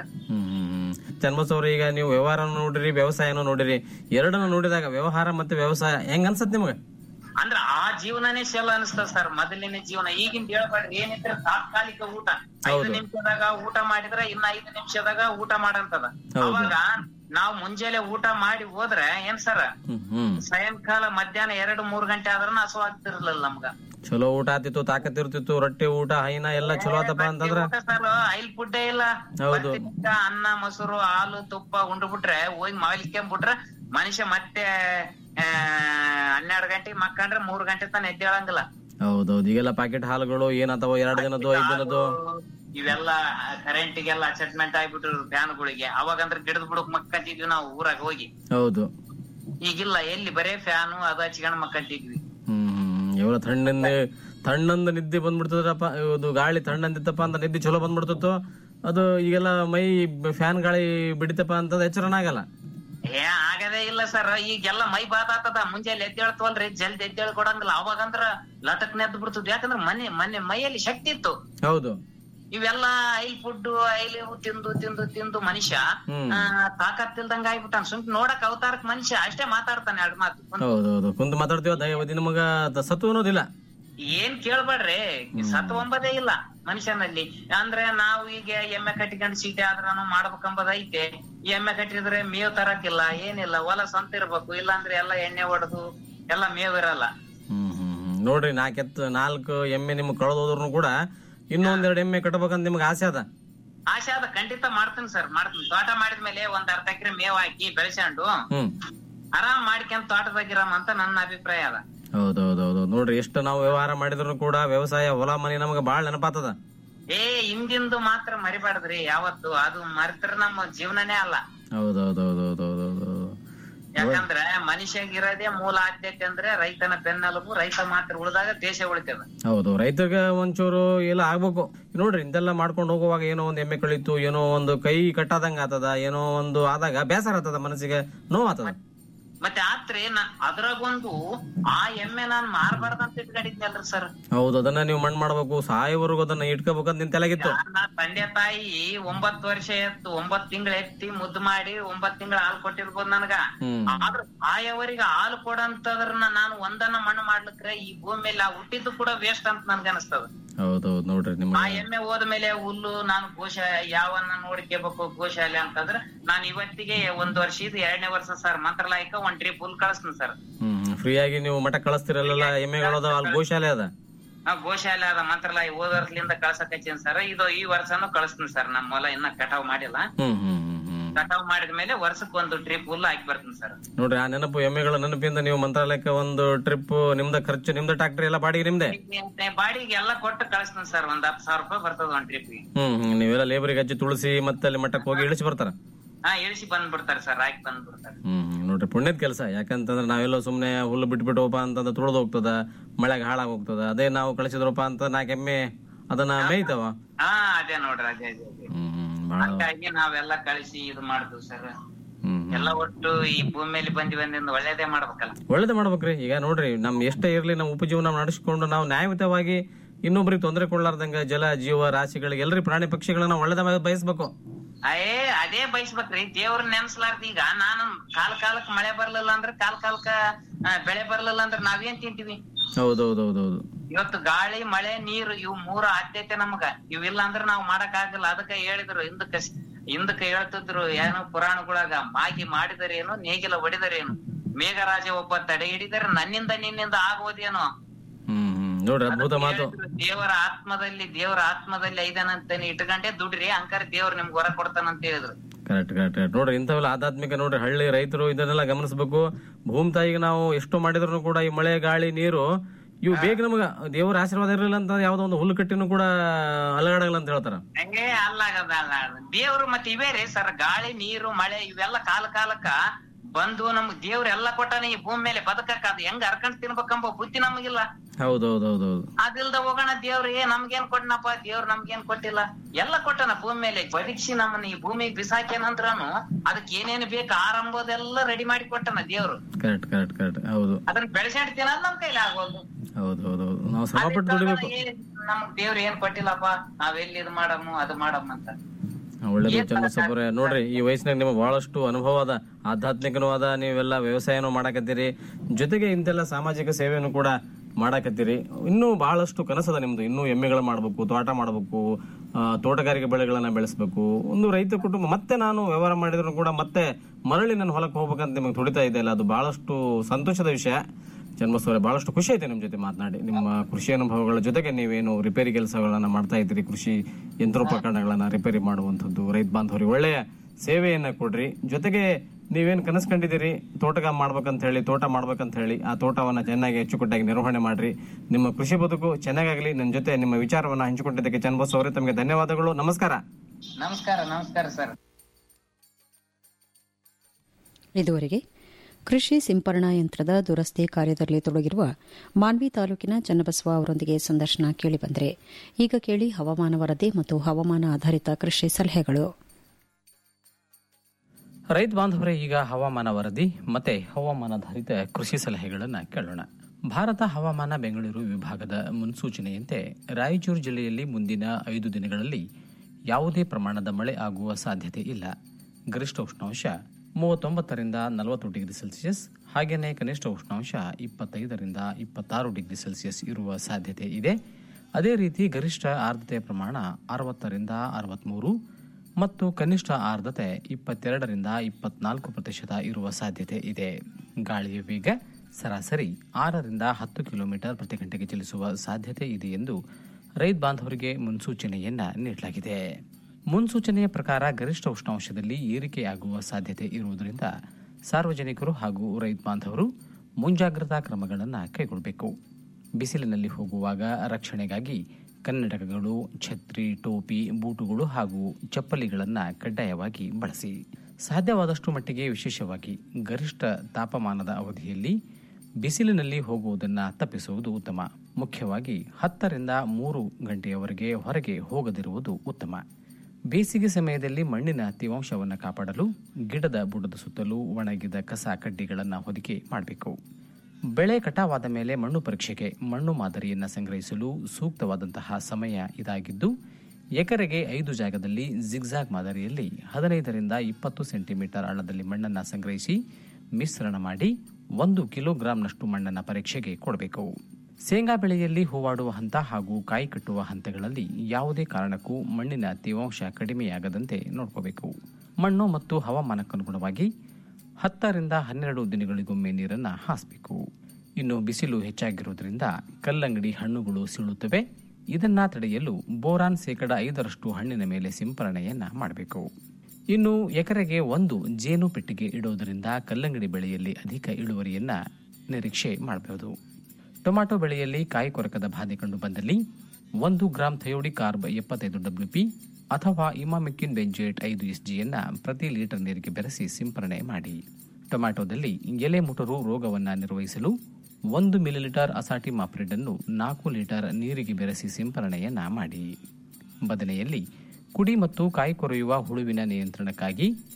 ಚನ್ಬಸ್ ಅವ್ರ ಈಗ ನೀವು ವ್ಯವಹಾರ ನೋಡಿರಿ ವ್ಯವಸಾಯನೂ ನೋಡಿರಿ ಎರಡನ್ನು ನೋಡಿದಾಗ ವ್ಯವಹಾರ ಮತ್ತೆ ವ್ಯವಸಾಯ ಹೆಂಗ್ ಅನ್ಸತ್ ನಿಮ್ಗೆ ಅಂದ್ರ ಆ ಜೀವನನೇ ಶೆಲ್ ಅನಿಸ್ತದ ಸರ್ ಮೊದಲಿನ ಜೀವನ ಈಗಿನ ಹೇಳ್ಬಾರ್ದು ಏನಿದ್ರೆ ತಾತ್ಕಾಲಿಕ ಊಟ ಐದು ಹೌದು. ನಿಮಿಷದಾಗ ಊಟ ಮಾಡಿದ್ರೆ ಇನ್ನ ಐದು ನಿಮಿಷದಾಗ ಊಟ ಮಾಡಂತದ ಹೌದು. ಅವಾಗ ನಾವ್ ಮುಂಜಾನೆ ಊಟ ಮಾಡಿ ಹೋದ್ರೆ ಏನ್ ಸರ್ ಹ್ಮ್ ಸಾಯಂಕಾಲ ಮಧ್ಯಾಹ್ನ ಎರಡು ಮೂರ್ ಗಂಟೆ ಆದ್ರೂ ಹಸು ಆಗ್ತಿರ್ಲಿಲ್ಲ ನಮ್ಗ ಚಲೋ ಊಟ ಆತಿತ್ತು ತಾಕತ್ ಇರ್ತಿತ್ತು ರೊಟ್ಟಿ ಊಟ ಹೈನ ಎಲ್ಲ ಚಲೋ ಆತಪ್ಪ ಅಂತಂದ್ರ ಸರ್ ಐಲ್ ಫುಡ್ಡೇ ಇಲ್ಲ ಹೌದು. ಬರ್ತಿದ್ದ ಅನ್ನ ಮೊಸರು ಹಾಲು ತುಪ್ಪ ಉಂಡ್ಬಿಟ್ರೆ ಹೋಗಿ ಮಾವಿಲ್ಕೊಂಡ್ಬಿಟ್ರೆ ಮನುಷ್ಯ ಮತ್ತೆ ಆ, ಹನ್ನೆರಡು ಗಂಟೆಗೆ ಮಕ್ಕಂಡ್ರೆ ಮೂರ್ ಗಂಟೆ ತನ ಎದ್ದೇಳಂಗಿಲ್ಲ ಹೌದೌದು ಈಗೆಲ್ಲ ಪ್ಯಾಕೆಟ್ ಹಾಲುಗಳು ಏನಾತವ ಎರಡ್ ದಿನದ್ದು ಐದ್ ದಿನದ್ದು ಇವೆಲ್ಲ ಕರೆಂಟಿಗೆಲ್ಲ ಅಸೆಟ್ಮೆಂಟ್ ಆಗ್ಬಿಟ್ರು ಫ್ಯಾನ್ಗಳಿಗೆ ಅವಾಗಂದ್ರೆ ಗಿಡದ ಬುಡಕ್ ಮಕ್ಕಂತಿದ್ವಿ ನಾವು ಊರಾಗ ಹೋಗಿ ಹೌದು ಈಗಿಲ್ಲ ಎಲ್ಲಿ ಬರೇ ಫ್ಯಾನು ಅದ ಹಚ್ಕೊಂಡ್ ಮಕ್ಕಂತಿದ್ವಿ ಹ್ಮ್ ಇವೆಲ್ಲ ತಣ್ಣಂದ ತಣ್ಣಂದ ನಿದ್ದೆ ಬಂದ್ಬಿಡ್ತದ್ರಪ್ಪ ಇದು ಗಾಳಿ ತಣ್ಣಂದಿತ್ತಪ್ಪ ಅಂತ ನಿದ್ದೆ ಚಲೋ ಬಂದ್ಬಿಡ್ತಿತ್ತು ಅದು ಈಗೆಲ್ಲ ಮೈ ಫ್ಯಾನ್ ಗಾಳಿ ಬಿಡಿತಪ್ಪ ಅಂತಂದ್ರೆ ಎಚ್ಚರನ ಆಗಲ್ಲ ಏ ಆಗದೇ ಇಲ್ಲ ಸರ್ ಈಗೆಲ್ಲ ಮೈ ಬಾತ್ ಆತದ ಮುಂಜಾನೆ ಎದ್ದೇಳ್ತವಲ್ರಿ ಜಲ್ದಿ ಎದ್ದೇಳ್ ಕೊಡಂಗಿಲ್ಲ ಅವಾಗಂದ್ರ ಲಟಕ್ ನೆದ್ದು ಬಿಡ್ತದ ಯಾಕಂದ್ರ ಮನೆ ಮನೆ ಮೈಯಲ್ಲಿ ಶಕ್ತಿ ಇತ್ತು ಹೌದು ಇವೆಲ್ಲ ಐಲ್ ಫುಡ್ ಐಲ್ ಇವು ತಿಂದು ತಿಂದು ತಿಂದು ಮನುಷ್ಯ ಹ್ಮ್. ಆ, ತಾಕತ್ತಿಲ್ದಂಗ ಆಗ್ಬಿಟ್ಟಾನ ಸುಮ್ ನೋಡಕ್ ಅವತಾರಕ್ ಮನುಷ್ಯ ಅಷ್ಟೇ ಮಾತಾಡ್ತಾನೆ ಎರಡು ಮಾತು ಹೌದೌದು ಕುಂತು ಮಾತಾಡ್ತೀವ ದಯವದಿ ನಮಗ ತ- ಸತ್ವ ಅನ್ನೋದಿಲ್ಲ ಏನ್ ಕೇಳ್ಬೇಡ್ರಿ ಸತ್ ಒಂಬದೇ ಇಲ್ಲ ಮನುಷ್ಯನಲ್ಲಿ ಅಂದ್ರೆ ನಾವು ಈಗ ಎಮ್ಮೆ ಕಟ್ಟಿಕೊಂಡು ಸೀಟೆ ಆದ್ರೂ ಮಾಡ್ಬೇಕಂಬದ್ ಐತೆ ಈ ಎಮ್ಮೆ ಕಟ್ಟಿದ್ರೆ ಮೇವ್ ತರಕಿಲ್ಲ ಏನಿಲ್ಲ ಹೊಲ ಸ್ವಂತ ಇರ್ಬೇಕು ಇಲ್ಲಾಂದ್ರೆ ಎಲ್ಲ ಎಣ್ಣೆ ಹೊಡೆದು ಎಲ್ಲ ಮೇವ್ ಇರಲ್ಲ ಹ್ಮ್. ನೋಡ್ರಿ ನಾಲ್ಕು ಎತ್ತು ನಾಲ್ಕು ಎಮ್ಮೆ ನಿಮ್ಗೆ ಕಳೆದೋದ್ರು ಕೂಡ ಇನ್ನೊಂದೆರಡು ಎಮ್ಮೆ ಕಟ್ಟಬೇಕಂತ ನಿಮ್ಗೆ ಆಸೆ ಅದ ಆಸೆ ಅದ ಖಂಡಿತ ಮಾಡ್ತೀನಿ ಸರ್ ಮಾಡ್ತೀನಿ ತೋಟ ಮಾಡಿದ್ಮೇಲೆ ಒಂದ್ ಅರ್ಧ ಎಕರೆ ಮೇವ್ ಹಾಕಿ ಬೆಳೆಸ್ಕೊಂಡು ಹ್ಮ್ ಆರಾಮ್ ಮಾಡ್ಕೊಂಡ್ ತೋಟದಾಗಿರಮ್ ಅಂತ ನನ್ನ ಅಭಿಪ್ರಾಯ ಅದ ಹೌದೌದೌದು ನೋಡ್ರಿ ಎಷ್ಟು ನಾವು ವ್ಯವಹಾರ ಮಾಡಿದ್ರು ಕೂಡ ವ್ಯವಸಾಯ ಹೊಲ ಮನೆ ನಮ್ಗೆ ಬಾಳ ನೆನಪಾತದ ಏ ಹಿಂದಿಂದು ಮಾತ್ರ ಮರಿಬಾರ್ದ್ರಿ ಯಾವತ್ತು ಅದು ಮರಿತ್ರ ನಮ್ಮ ಜೀವನನೇ ಅಲ್ಲ ಹೌದೌದೌದೌದೌದೌದು ಯಾಕಂದ್ರೆ ಮನುಷ್ಯಗಿರೋದೇ ಮೂಲ ಆದ್ಯತೆ ಅಂದ್ರೆ ರೈತನ ಬೆನ್ನೆಲುಬು ರೈತ ಮಾತ್ರ ಉಳಿದಾಗ ದೇಶ ಉಳಿತದ ಹೌದು ರೈತರಿಗೆ ಒಂಚೂರು ಎಲ್ಲ ಆಗ್ಬೇಕು ನೋಡ್ರಿ ಇಂತೆಲ್ಲ ಮಾಡ್ಕೊಂಡು ಹೋಗುವಾಗ ಏನೋ ಒಂದ್ ಎಮ್ಮೆ ಕಳಿತು ಏನೋ ಒಂದು ಕೈ ಕಟ್ಟಾದಂಗ ಆತದ ಏನೋ ಒಂದು ಆದಾಗ ಬೇಸರ ಆತದ ಮನಸ್ಸಿಗೆ ನೋವು ಆತದ ಮತ್ತೆ ಆತ್ರಿ ನಾ ಅದ್ರಾಗೊಂದು ಆ ಎಮ್ಮೆ ನಾನ್ ಮಾರ್ಬಾರ್ದಂತ ಇಟ್ಕೊಂಡಿದ್ನಲ್ರಿ ಸರ್ ಹೌದು ಅದನ್ನ ನೀವು ಮಣ್ಣು ಮಾಡ್ಬೇಕು ಸಾಯವರೆಗೂ ಅದನ್ನ ಇಟ್ಕೋಬೇಕಂತ ನಿನ್ ತಲೆಗಿತ್ತು ನಾ ತಂದೆ ತಾಯಿ ಒಂಬತ್ ವರ್ಷ ಎತ್ತು ಒಂಬತ್ ತಿಂಗಳ ಎತ್ತಿ ಮುದ್ದು ಮಾಡಿ ಒಂಬತ್ ತಿಂಗಳ ಹಾಲು ಕೊಟ್ಟಿರ್ಬೋದು ನನ್ಗ ಹ್ಮ್. ಆದ್ರ ಆಯವರಿಗೆ ಹಾಲು ಕೊಡಂತದ್ರನ್ನ ನಾನು ಒಂದನ್ನ ಮಣ್ಣು ಮಾಡ್ಲಿಕ್ರೆ ಈ ಭೂಮಿ ಮೇಲೆ ಆ ಹುಟ್ಟಿದ್ದು ಕೂಡ ವೇಸ್ಟ್ ಅಂತ ನನ್ಗೆ ಅನಸ್ತದ ಹೌದೌದು ನೋಡ್ರಿ ನಿಮ್ಮ ಆ ಎಮ್ಮೆ ಹೋದ್ಮೇಲೆ ಹುಲ್ಲು ನಾನು ಗೋಶ ಯಾವನ್ನ ನೋಡ್ಕೋಬೇಕು ಗೋಶಾಲೆ ಅಂತಂದ್ರೆ ನಾನು ಇವತ್ತಿಗೆ ಒಂದ್ ವರ್ಷ ಇದು ಎರಡನೇ ವರ್ಷ ಸರ್ ಮಂತ್ರಾಲಯಕ್ಕ ಒಂದ್ ಟ್ರಿಪ್ ಹುಲ್ ಕಳಿಸ್ತೀನಿ ಸರ್ ಹ್ಮ್ ಫ್ರೀ ಆಗಿ ನೀವು ಮಠ ಕಳಿಸ್ತಿರಲ್ಲ ಎಮ್ಮೆಗಳು ಅದಾವ ಅಲ್ಲಿ ಗೋಶಾಲೆ ಅದ ಆ ಗೋಶಾಲೆ ಅದ ಮಂತ್ರಾಲಯ ಹೋದ ವರ್ಷಲಿಂದ ಕಳ್ಸಕತ್ತೀನಿ ಸರ್ ಇದು ಈ ವರ್ಷನೂ ಕಳಿಸ್ತೀನಿ ಸರ್ ನಮ್ಮ ಹೊಲ ಇನ್ನ ಕಟಾವ್ ಮಾಡಿಲ್ಲ ಹ್ಮ್ ಹ್ಮ್ ಹ್ಮ್ ಹ್ಮ್ ಕಟಾವ್ ಮಾಡಿದ್ಮೇಲೆ ವರ್ಷಕ್ ಒಂದು ಟ್ರಿಪ್ ಹುಲ್ಲು ಹಾಕಿ ಬರ್ತೀನಿ ಸರ್ ನೋಡ್ರಿ ಆ ನೆನಪು ಎಮ್ಮೆಗಳ ನೆನಪಿಂದ ನೀವು ಮಂತ್ರಾಲಯಕ್ಕೆ ಒಂದು ಟ್ರಿಪ್ ನಿಮ್ದ ಖರ್ಚು ನಿಮ್ದ ಟ್ರಾಕ್ಟರ್ ಎಲ್ಲ ಬಾಡಿಗೆ ನಿಮ್ದೆ ಬಾಡಿಗೆ ಎಲ್ಲ ಕೊಟ್ಟು ಕಳಿಸ್ತೀನಿ ಸರ್ ಒಂದ್ ಹತ್ತು ಸಾವಿರ ರೂಪಾಯಿ ಬರ್ತದ ಒಂದ್ ಟ್ರಿಪ್ಗೆ ಹ್ಮ್ ಹ್ಮ್ ನೀವೆಲ್ಲ ಲೇಬರಿಗೆ ಹಚ್ಚಿ ತುಳಸಿ ಮತ್ತೆ ಅಲ್ಲಿ ಮಠಕ್ಕೆ ಹೋಗಿ ಇಳಿಸಿ ಬರ್ತಾರ ಹಾ ಇಳಿಸಿ ಬಂದ್ಬಿಡ್ತಾರೆ ಸರ್ ಹಾಕಿ ಬಂದ್ಬಿಡ್ತಾರೆ ಹ್ಮ್ ಹ್ಮ್. ನೋಡ್ರಿ ಪುಣ್ಯದ ಕೆಲಸ ಯಾಕಂತಂದ್ರೆ ನಾವೆಲ್ಲೋ ಸುಮ್ನೆ ಹುಲ್ಲು ಬಿಟ್ಬಿಟ್ಟವಪ್ಪ ಅಂತಂದ್ರೆ ತುಳಿದು ಹೋಗ್ತದ ಮಳೆಗೆ ಹಾಳಾಗ್ ಹೋಗ್ತದ ಅದೇ ನಾವು ಕಳಿಸಿದ್ರಪ್ಪ ಅಂತ ನಾಲ್ಕು ಎಮ್ಮೆ ಅದನ್ನ ಮೇಯ್ತಾವ ಹಾ ಅದೇ ನೋಡ್ರಿ ಅದೇ ಅದೇ ಅದೇ ಹ್ಮ್ ಹ್ಮ್ ಬಾಳ ಹಂಗಾಗಿ ನಾವೆಲ್ಲ ಕಳಿಸಿ ಇದು ಮಾಡ್ತೀವಿ ಸರ್ ಹ್ಮ್ ಹ್ಮ್ ಎಲ್ಲ ಒಟ್ಟು ಈ ಭೂಮಿ ಮೇಲೆ ಬಂದಿ ಬಂದಿಂದ ಒಳ್ಳೇದೇ ಮಾಡ್ಬೇಕಲ್ಲ ಒಳ್ಳೇದೇ ಮಾಡ್ಬೇಕ್ರಿ ಈಗ ನೋಡ್ರಿ ನಮ್ ಎಷ್ಟೇ ಇರ್ಲಿ ನಮ್ಮ ಉಪಜೀವನ ನಡೆಸಿಕೊಂಡು ನಾವು ನ್ಯಾಯಯುತವಾಗಿ ಇನ್ನೊಬ್ರಿಗೆ ತೊಂದರೆ ಕೊಡ್ಲಾರ್ದಂಗ ಜಲ ಜೀವ ರಾಶಿಗಳಿಗೆ ಎಲ್ರಿ ಪ್ರಾಣಿ ಪಕ್ಷಿಗಳನ್ನ ಒಳ್ಳೇದ ಬಯಸ್ಬೇಕು ಅಯ್ಯೇ ಅದೇ ಬಯಸ್ಬೇಕ್ರಿ ದೇವ್ರ ನೆನ್ಸ್ಲಾರ್ದ ಈಗ ನಾನು ಕಾಲ ಕಾಲಕ್ ಮಳೆ ಬರ್ಲಿಲ್ಲ ಅಂದ್ರೆ ಕಾಲ ಕಾಲಕ್ಕ ಆ, ಬೆಳೆ ಬರ್ಲಿಲ್ಲ ಅಂದ್ರೆ ನಾವೇನ್ ತಿಂತೀವಿ ಹೌದೌದೌದೌದು ಇವತ್ತು ಗಾಳಿ ಮಳೆ ನೀರು ಇವ್ ಮೂರು ಆದ್ಯತೆ ನಮಗ ಇವಿಲ್ಲ ಅಂದ್ರ ನಾವ್ ಮಾಡಕ್ ಆಗಲ್ಲ ಅದಕ್ಕ ಹೇಳಿದ್ರು ಹಿಂದಕ್ಕ ಹಿಂದಕ್ಕ ಹೇಳ್ತಿದ್ರು ಏನೋ ಪುರಾಣಗಳಾಗ ಮಾಗಿ ಮಾಡಿದರೇನು ನೇಗಿಲ ಹೊಡಿದರೇನು ಮೇಘರಾಜ ಒಬ್ಬ ತಡೆ ಹಿಡಿದರೆ ನನ್ನಿಂದ ನಿನ್ನಿಂದ ಆಗೋದೇನೋ ಹ್ಮ್ ಹ್ಮ್ ನೋಡ್ರಿ ಅದ್ಭುತ ಮಾತು ಹೇಳಿದ್ರು, ದೇವರ ಆತ್ಮದಲ್ಲಿ ದೇವರ ಆತ್ಮದಲ್ಲಿ ಐದನಂತ ಇಟ್ಕೊಂಡೆ ದುಡ್ರಿ ಅಂಕಾರ ದೇವ್ರ ನಿಮ್ಗೆ ಹೊರ ಕೊಡ್ತಾನಂತ ಹೇಳಿದ್ರು ಕರೆಕ್ಟ್ ಕರೆಕ್ಟ್ ಕರೆಕ್ಟ್ ನೋಡ್ರಿ ಇಂಥವೆಲ್ಲ ಆಧ್ಯಾತ್ಮಿಕ ನೋಡ್ರಿ ಹಳ್ಳಿ ರೈತರು ಇದನ್ನೆಲ್ಲ ಗಮನಿಸಬೇಕು ಭೂಮಿ ತಾಯಿಗೆ ನಾವು ಎಷ್ಟು ಮಾಡಿದ್ರು ಕೂಡ ಈ ಮಳೆ ಗಾಳಿ ನೀರು ಇವು ಬೇಗ ನಮಗ ದೇವರ ಆಶೀರ್ವಾದ ಇರಲಿಲ್ಲ ಅಂತ ಯಾವ್ದೋ ಒಂದು ಹುಲ್ಲು ಕಟ್ಟಿನೂ ಕೂಡ ಅಲಗಾಡಲ್ಲ ಅಂತ ಹೇಳ್ತಾರ ಹಂಗೆ ಅಲ್ಲಾಗದಲ್ಲ ದೇವ್ರು ಮತ್ತೆ ಇವೇ ರೀ ಸರ್ ಗಾಳಿ ನೀರು ಮಳೆ ಇವೆಲ್ಲ ಕಾಲ ಕಾಲಕ್ಕ ಬಂದು ನಮ್ಗ್ ದೇವ್ರ ಎಲ್ಲಾ ಕೊಟ್ಟಾನ ಈ ಭೂಮಿ ಮೇಲೆ ಬದುಕಕ್ಕ ಅದು ಹೆಂಗ್ ಹರ್ಕೊಂಡ್ ತಿನ್ಬೇಕಂಬ ಬುದ್ಧಿ ನಮಗಿಲ್ಲ ಹೌದೌದೌದೌದು ಅದಿಲ್ದ ಹೋಗೋಣ ದೇವ್ರ ಏ ನಮ್ಗೇನ್ ಕೊಟ್ಟನಪ್ಪ ದೇವ್ರ ನಮ್ಗೇನ್ ಕೊಟ್ಟಿಲ್ಲ ಎಲ್ಲ ಕೊಟ್ಟನ ಭೂಮಿ ಮೇಲೆ ಬದುಕಿಸಿ ನಮ್ಮನ್ನ ಈ ಭೂಮಿಗೆ ಬಿಸಾಕ್ಯನಂದ್ರನು ಅದಕ್ಕೆ ಏನೇನ್ ಬೇಕು ಆರಂಭದೆಲ್ಲ ರೆಡಿ ಮಾಡಿ ಕೊಟ್ಟನ ದೇವ್ರು ಕರೆಕ್ಟ್ ಕರೆಕ್ಟ್ ಕರೆಕ್ಟ್ ಹೌದು ಅದನ್ನ ಬೆಳೆಸಾಡ್ ತಿನ್ನೋದ್ ನಮ್ ಕೈಲಿ ಆಗೋದು ಹೌದು ಹೌದೌದು ನಾವು ಶ್ರಮ ಪಟ್ಟು ದುಡಿಬೇಕು ನಮಗ್ ದೇವ್ರ ಏನ್ ಕೊಟ್ಟಿಲ್ಲಪ್ಪ ನಾವ್ ಎಲ್ಲಿ ಇದು ಮಾಡಮ್ಮ ಅದು ಮಾಡಮ್ಮ ಅಂತ ಒಳ್ಳೇದು ಚನ್ನಬಸಪ್ಪರೇ ನೋಡ್ರಿ ಈ ವಯಸ್ಸಿನಾಗ ನಿಮಗೆ ಬಹಳಷ್ಟು ಅನುಭವ ಅದ ಆಧ್ಯಾತ್ಮಿಕನೂ ಅದ ನೀವೆಲ್ಲ ವ್ಯವಸಾಯನೂ ಮಾಡಕತ್ತೀರಿ ಜೊತೆಗೆ ಇಂತೆಲ್ಲ ಸಾಮಾಜಿಕ ಸೇವೆಯನ್ನು ಕೂಡ ಮಾಡಕತ್ತೀರಿ ಇನ್ನೂ ಬಹಳಷ್ಟು ಕನಸದ ನಿಮ್ದು ಇನ್ನೂ ಎಮ್ಮೆಗಳು ಮಾಡ್ಬೇಕು ತೋಟ ಮಾಡ್ಬೇಕು ಆ, ತೋಟಗಾರಿಕೆ ಬೆಳೆಗಳನ್ನ ಬೆಳೆಸ್ಬೇಕು ಒಂದು ರೈತ ಕುಟುಂಬ ಮತ್ತೆ ನಾನು ವ್ಯವಹಾರ ಮಾಡಿದ್ರು ಕೂಡ ಮತ್ತೆ ಮರಳಿ ನಾನು ಹೊಲಕ್ಕೆ ಹೋಗ್ಬೇಕಂತ ನಿಮಗೆ ತುಡಿತಾ ಇದೆ ಅಲ್ಲ ಅದು ಬಹಳಷ್ಟು ಸಂತೋಷದ ವಿಷಯ ಜನ್ಮಸ್ತವರೇ ಬಹಳಷ್ಟು ಖುಷಿ ಆಯ್ತು ನಿಮ್ಮ ಜೊತೆ ಮಾತನಾಡಿ ನಿಮ್ಮ ಕೃಷಿ ಅನುಭವಗಳ ಜೊತೆಗೆ ನೀವೇನು ರಿಪೇರಿ ಕೆಲಸಗಳನ್ನ ಮಾಡ್ತಾ ಇದ್ದೀರಿ ಕೃಷಿ ಯಂತ್ರೋಪಕರಣಗಳನ್ನ ರಿಪೇರಿ ಮಾಡುವಂಥದ್ದು ರೈತ ಬಾಂಧವರಿಗೆ ಒಳ್ಳೆಯ ಸೇವೆಯನ್ನ ಕೊಡ್ರಿ ಜೊತೆಗೆ ನೀವೇನ್ ಕನಸು ಕಂಡಿದ್ದೀರಿ ತೋಟಗ ಮಾಡ್ಬೇಕಂತ ಹೇಳಿ ತೋಟ ಮಾಡ್ಬೇಕಂತ ಹೇಳಿ ಆ ತೋಟವನ್ನ ಚೆನ್ನಾಗಿ ಅಚ್ಚುಕಟ್ಟಾಗಿ ನಿರ್ವಹಣೆ ಮಾಡ್ರಿ ನಿಮ್ಮ ಕೃಷಿ ಬದುಕು ಚೆನ್ನಾಗಾಗಲಿ ನನ್ನ ಜೊತೆ ನಿಮ್ಮ ವಿಚಾರವನ್ನ ಹಂಚಿಕೊಂಡಿದ್ದಕ್ಕೆ ಚನ್ನಬಸ್ ಅವರೇ ತಮಗೆ ಧನ್ಯವಾದಗಳು ನಮಸ್ಕಾರ ನಮಸ್ಕಾರ ನಮಸ್ಕಾರ ಸರ್ ಇದುವರೆಗೆ ಕೃಷಿ ಸಿಂಪರಣಾ ಯಂತ್ರದ ದುರಸ್ತಿ ಕಾರ್ಯದಲ್ಲಿ ತೊಡಗಿರುವ ಮಾನ್ವಿ ತಾಲೂಕಿನ ಚನ್ನಬಸವ ಅವರೊಂದಿಗೆ ಸಂದರ್ಶನ ಕೇಳಿಬಂದರೆ ಈಗ ಕೇಳಿ ಹವಾಮಾನ ವರದಿ ಮತ್ತು ಹವಾಮಾನ ಆಧಾರಿತ ಕೃಷಿ ಸಲಹೆಗಳು ರೈತ ಬಾಂಧವರೇ ಈಗ ಹವಾಮಾನ ವರದಿ ಮತ್ತೆ ಹವಾಮಾನಾಧಾರಿತ ಕೃಷಿ ಸಲಹೆಗಳನ್ನು ಕೇಳೋಣ ಭಾರತ ಹವಾಮಾನ ಬೆಂಗಳೂರು ವಿಭಾಗದ ಮುನ್ಸೂಚನೆಯಂತೆ ರಾಯಚೂರು ಜಿಲ್ಲೆಯಲ್ಲಿ ಮುಂದಿನ ಐದು ದಿನಗಳಲ್ಲಿ ಯಾವುದೇ ಪ್ರಮಾಣದ ಮಳೆ ಆಗುವ ಸಾಧ್ಯತೆ ಇಲ್ಲ ಗರಿಷ್ಠ ಉಷ್ಣಾಂಶ ಮೂವತ್ತೊಂಬತ್ತರಿಂದ ನಲವತ್ತು ಡಿಗ್ರಿ ಸೆಲ್ಸಿಯಸ್ ಹಾಗೆಯೇ ಕನಿಷ್ಠ ಉಷ್ಣಾಂಶ ಇಪ್ಪತ್ತೈದರಿಂದ ಇಪ್ಪತ್ತಾರು ಡಿಗ್ರಿ ಸೆಲ್ಸಿಯಸ್ ಇರುವ ಸಾಧ್ಯತೆ ಇದೆ ಅದೇ ರೀತಿ ಗರಿಷ್ಠ ಆರ್ದ್ರತೆಯ ಪ್ರಮಾಣ ಅರವತ್ತರಿಂದ ಅರವತ್ಮೂರು ಮತ್ತು ಕನಿಷ್ಠ ಆರ್ದ್ರತೆ ಇಪ್ಪತ್ತೆರಡರಿಂದ ಇಪ್ಪತ್ನಾಲ್ಕು ಪ್ರತಿಶತ ಇರುವ ಸಾಧ್ಯತೆ ಇದೆ ಗಾಳಿಯ ವೇಗ ಸರಾಸರಿ ಆರರಿಂದ ಹತ್ತು ಕಿಲೋಮೀಟರ್ ಪ್ರತಿ ಗಂಟೆಗೆ ಚಲಿಸುವ ಸಾಧ್ಯತೆ ಇದೆ ಎಂದು ರೈತ ಬಾಂಧವರಿಗೆ ಮುನ್ಸೂಚನೆಯನ್ನ ನೀಡಲಾಗಿದೆ ಮುನ್ಸೂಚನೆಯ ಪ್ರಕಾರ ಗರಿಷ್ಠ ಉಷ್ಣಾಂಶದಲ್ಲಿ ಏರಿಕೆಯಾಗುವ ಸಾಧ್ಯತೆ ಇರುವುದರಿಂದ ಸಾರ್ವಜನಿಕರು ಹಾಗೂ ರೈತ ಬಾಂಧವರು ಮುಂಜಾಗ್ರತಾ ಕ್ರಮಗಳನ್ನು ಕೈಗೊಳ್ಳಬೇಕು ಬಿಸಿಲಿನಲ್ಲಿ ಹೋಗುವಾಗ ರಕ್ಷಣೆಗಾಗಿ ಕನ್ನಡಕಗಳು ಛತ್ರಿ ಟೋಪಿ ಬೂಟುಗಳು ಹಾಗೂ ಚಪ್ಪಲಿಗಳನ್ನು ಕಡ್ಡಾಯವಾಗಿ ಬಳಸಿ ಸಾಧ್ಯವಾದಷ್ಟು ಮಟ್ಟಿಗೆ ವಿಶೇಷವಾಗಿ ಗರಿಷ್ಠ ತಾಪಮಾನದ ಅವಧಿಯಲ್ಲಿ ಬಿಸಿಲಿನಲ್ಲಿ ಹೋಗುವುದನ್ನು ತಪ್ಪಿಸುವುದು ಉತ್ತಮ ಮುಖ್ಯವಾಗಿ ಹತ್ತರಿಂದ ಮೂರು ಗಂಟೆಯವರೆಗೆ ಹೊರಗೆ ಹೋಗದಿರುವುದು ಉತ್ತಮ ಬೇಸಿಗೆ ಸಮಯದಲ್ಲಿ ಮಣ್ಣಿನ ತೇವಾಂಶವನ್ನು ಕಾಪಾಡಲು ಗಿಡದ ಬುಡದ ಸುತ್ತಲೂ ಒಣಗಿದ ಕಸ ಕಡ್ಡಿಗಳನ್ನು ಹೊದಿಕೆ ಮಾಡಬೇಕು ಬೆಳೆ ಕಟಾವಾದ ಮೇಲೆ ಮಣ್ಣು ಪರೀಕ್ಷೆಗೆ ಮಣ್ಣು ಮಾದರಿಯನ್ನು ಸಂಗ್ರಹಿಸಲು ಸೂಕ್ತವಾದಂತಹ ಸಮಯ ಇದಾಗಿದ್ದು ಎಕರೆಗೆ ಐದು ಜಾಗದಲ್ಲಿ ಜಿಗ್ಜಾಗ್ ಮಾದರಿಯಲ್ಲಿ ಹದಿನೈದರಿಂದ ಇಪ್ಪತ್ತು ಸೆಂಟಿಮೀಟರ್ ಆಳದಲ್ಲಿ ಮಣ್ಣನ್ನು ಸಂಗ್ರಹಿಸಿ ಮಿಶ್ರಣ ಮಾಡಿ ಒಂದು ಕಿಲೋಗ್ರಾಂನಷ್ಟು ಮಣ್ಣನ್ನು ಪರೀಕ್ಷೆಗೆ ಕೊಡಬೇಕು ಶೇಂಗಾ ಬೆಳೆಯಲ್ಲಿ ಹೂವಾಡುವ ಹಂತ ಹಾಗೂ ಕಾಯಿ ಕಟ್ಟುವ ಹಂತಗಳಲ್ಲಿ ಯಾವುದೇ ಕಾರಣಕ್ಕೂ ಮಣ್ಣಿನ ತೇವಾಂಶ ಕಡಿಮೆಯಾಗದಂತೆ ನೋಡ್ಕೋಬೇಕು ಮಣ್ಣು ಮತ್ತು ಹವಾಮಾನಕ್ಕನುಗುಣವಾಗಿ ಹತ್ತರಿಂದ ಹನ್ನೆರಡು ದಿನಗಳಿಗೊಮ್ಮೆ ನೀರನ್ನು ಹಾಸಬೇಕು ಇನ್ನು ಬಿಸಿಲು ಹೆಚ್ಚಾಗಿರುವುದರಿಂದ ಕಲ್ಲಂಗಡಿ ಹಣ್ಣುಗಳು ಸೀಳುತ್ತವೆ ಇದನ್ನ ತಡೆಯಲು ಬೋರಾನ್ ಶೇಕಡ ಐದರಷ್ಟು ಹಣ್ಣಿನ ಮೇಲೆ ಸಿಂಪರಣೆಯನ್ನ ಮಾಡಬೇಕು ಇನ್ನು ಎಕರೆಗೆ ಒಂದು ಜೇನು ಪೆಟ್ಟಿಗೆ ಇಡುವುದರಿಂದ ಕಲ್ಲಂಗಡಿ ಬೆಳೆಯಲ್ಲಿ ಅಧಿಕ ಇಳುವರಿಯನ್ನ ನಿರೀಕ್ಷೆ ಮಾಡಬಹುದು ಟೊಮ್ಯಾಟೊ ಬೆಳೆಯಲ್ಲಿ ಕಾಯಿ ಕೊರಕದ ಬಾಧೆ ಕಂಡು ಬಂದಲ್ಲಿ ಒಂದು ಗ್ರಾಂ ಥಯೋಡಿ ಕಾರ್ಬ್ ಎಪ್ಪತ್ತೈದು ಡಬ್ಲ್ಯೂಪಿ ಅಥವಾ ಇಮಾಮಿಕ್ಕಿನ್ ಬೆಂಜೇಟ್ ಐದು ಎಸ್ಜಿಯನ್ನ ಪ್ರತಿ ಲೀಟರ್ ನೀರಿಗೆ ಬೆರೆಸಿ ಸಿಂಪರಣೆ ಮಾಡಿ ಟೊಮ್ಯಾಟೊದಲ್ಲಿ ಎಲೆ ಮುಟರು ರೋಗವನ್ನು ನಿರ್ವಹಿಸಲು ಒಂದು ಮಿಲಿಲೀಟರ್ ಅಸಾಟಿ ಮಾಪ್ರಿಡ್ ಅನ್ನು ನಾಲ್ಕು ಲೀಟರ್ ನೀರಿಗೆ ಬೆರೆಸಿ ಸಿಂಪರಣೆಯನ್ನ ಮಾಡಿ ಬದನೆಯಲ್ಲಿ ಕುಡಿ ಮತ್ತು ಕಾಯಿ ಕೊರೆಯುವ ಹುಳುವಿನ ನಿಯಂತ್ರಣಕ್ಕಾಗಿ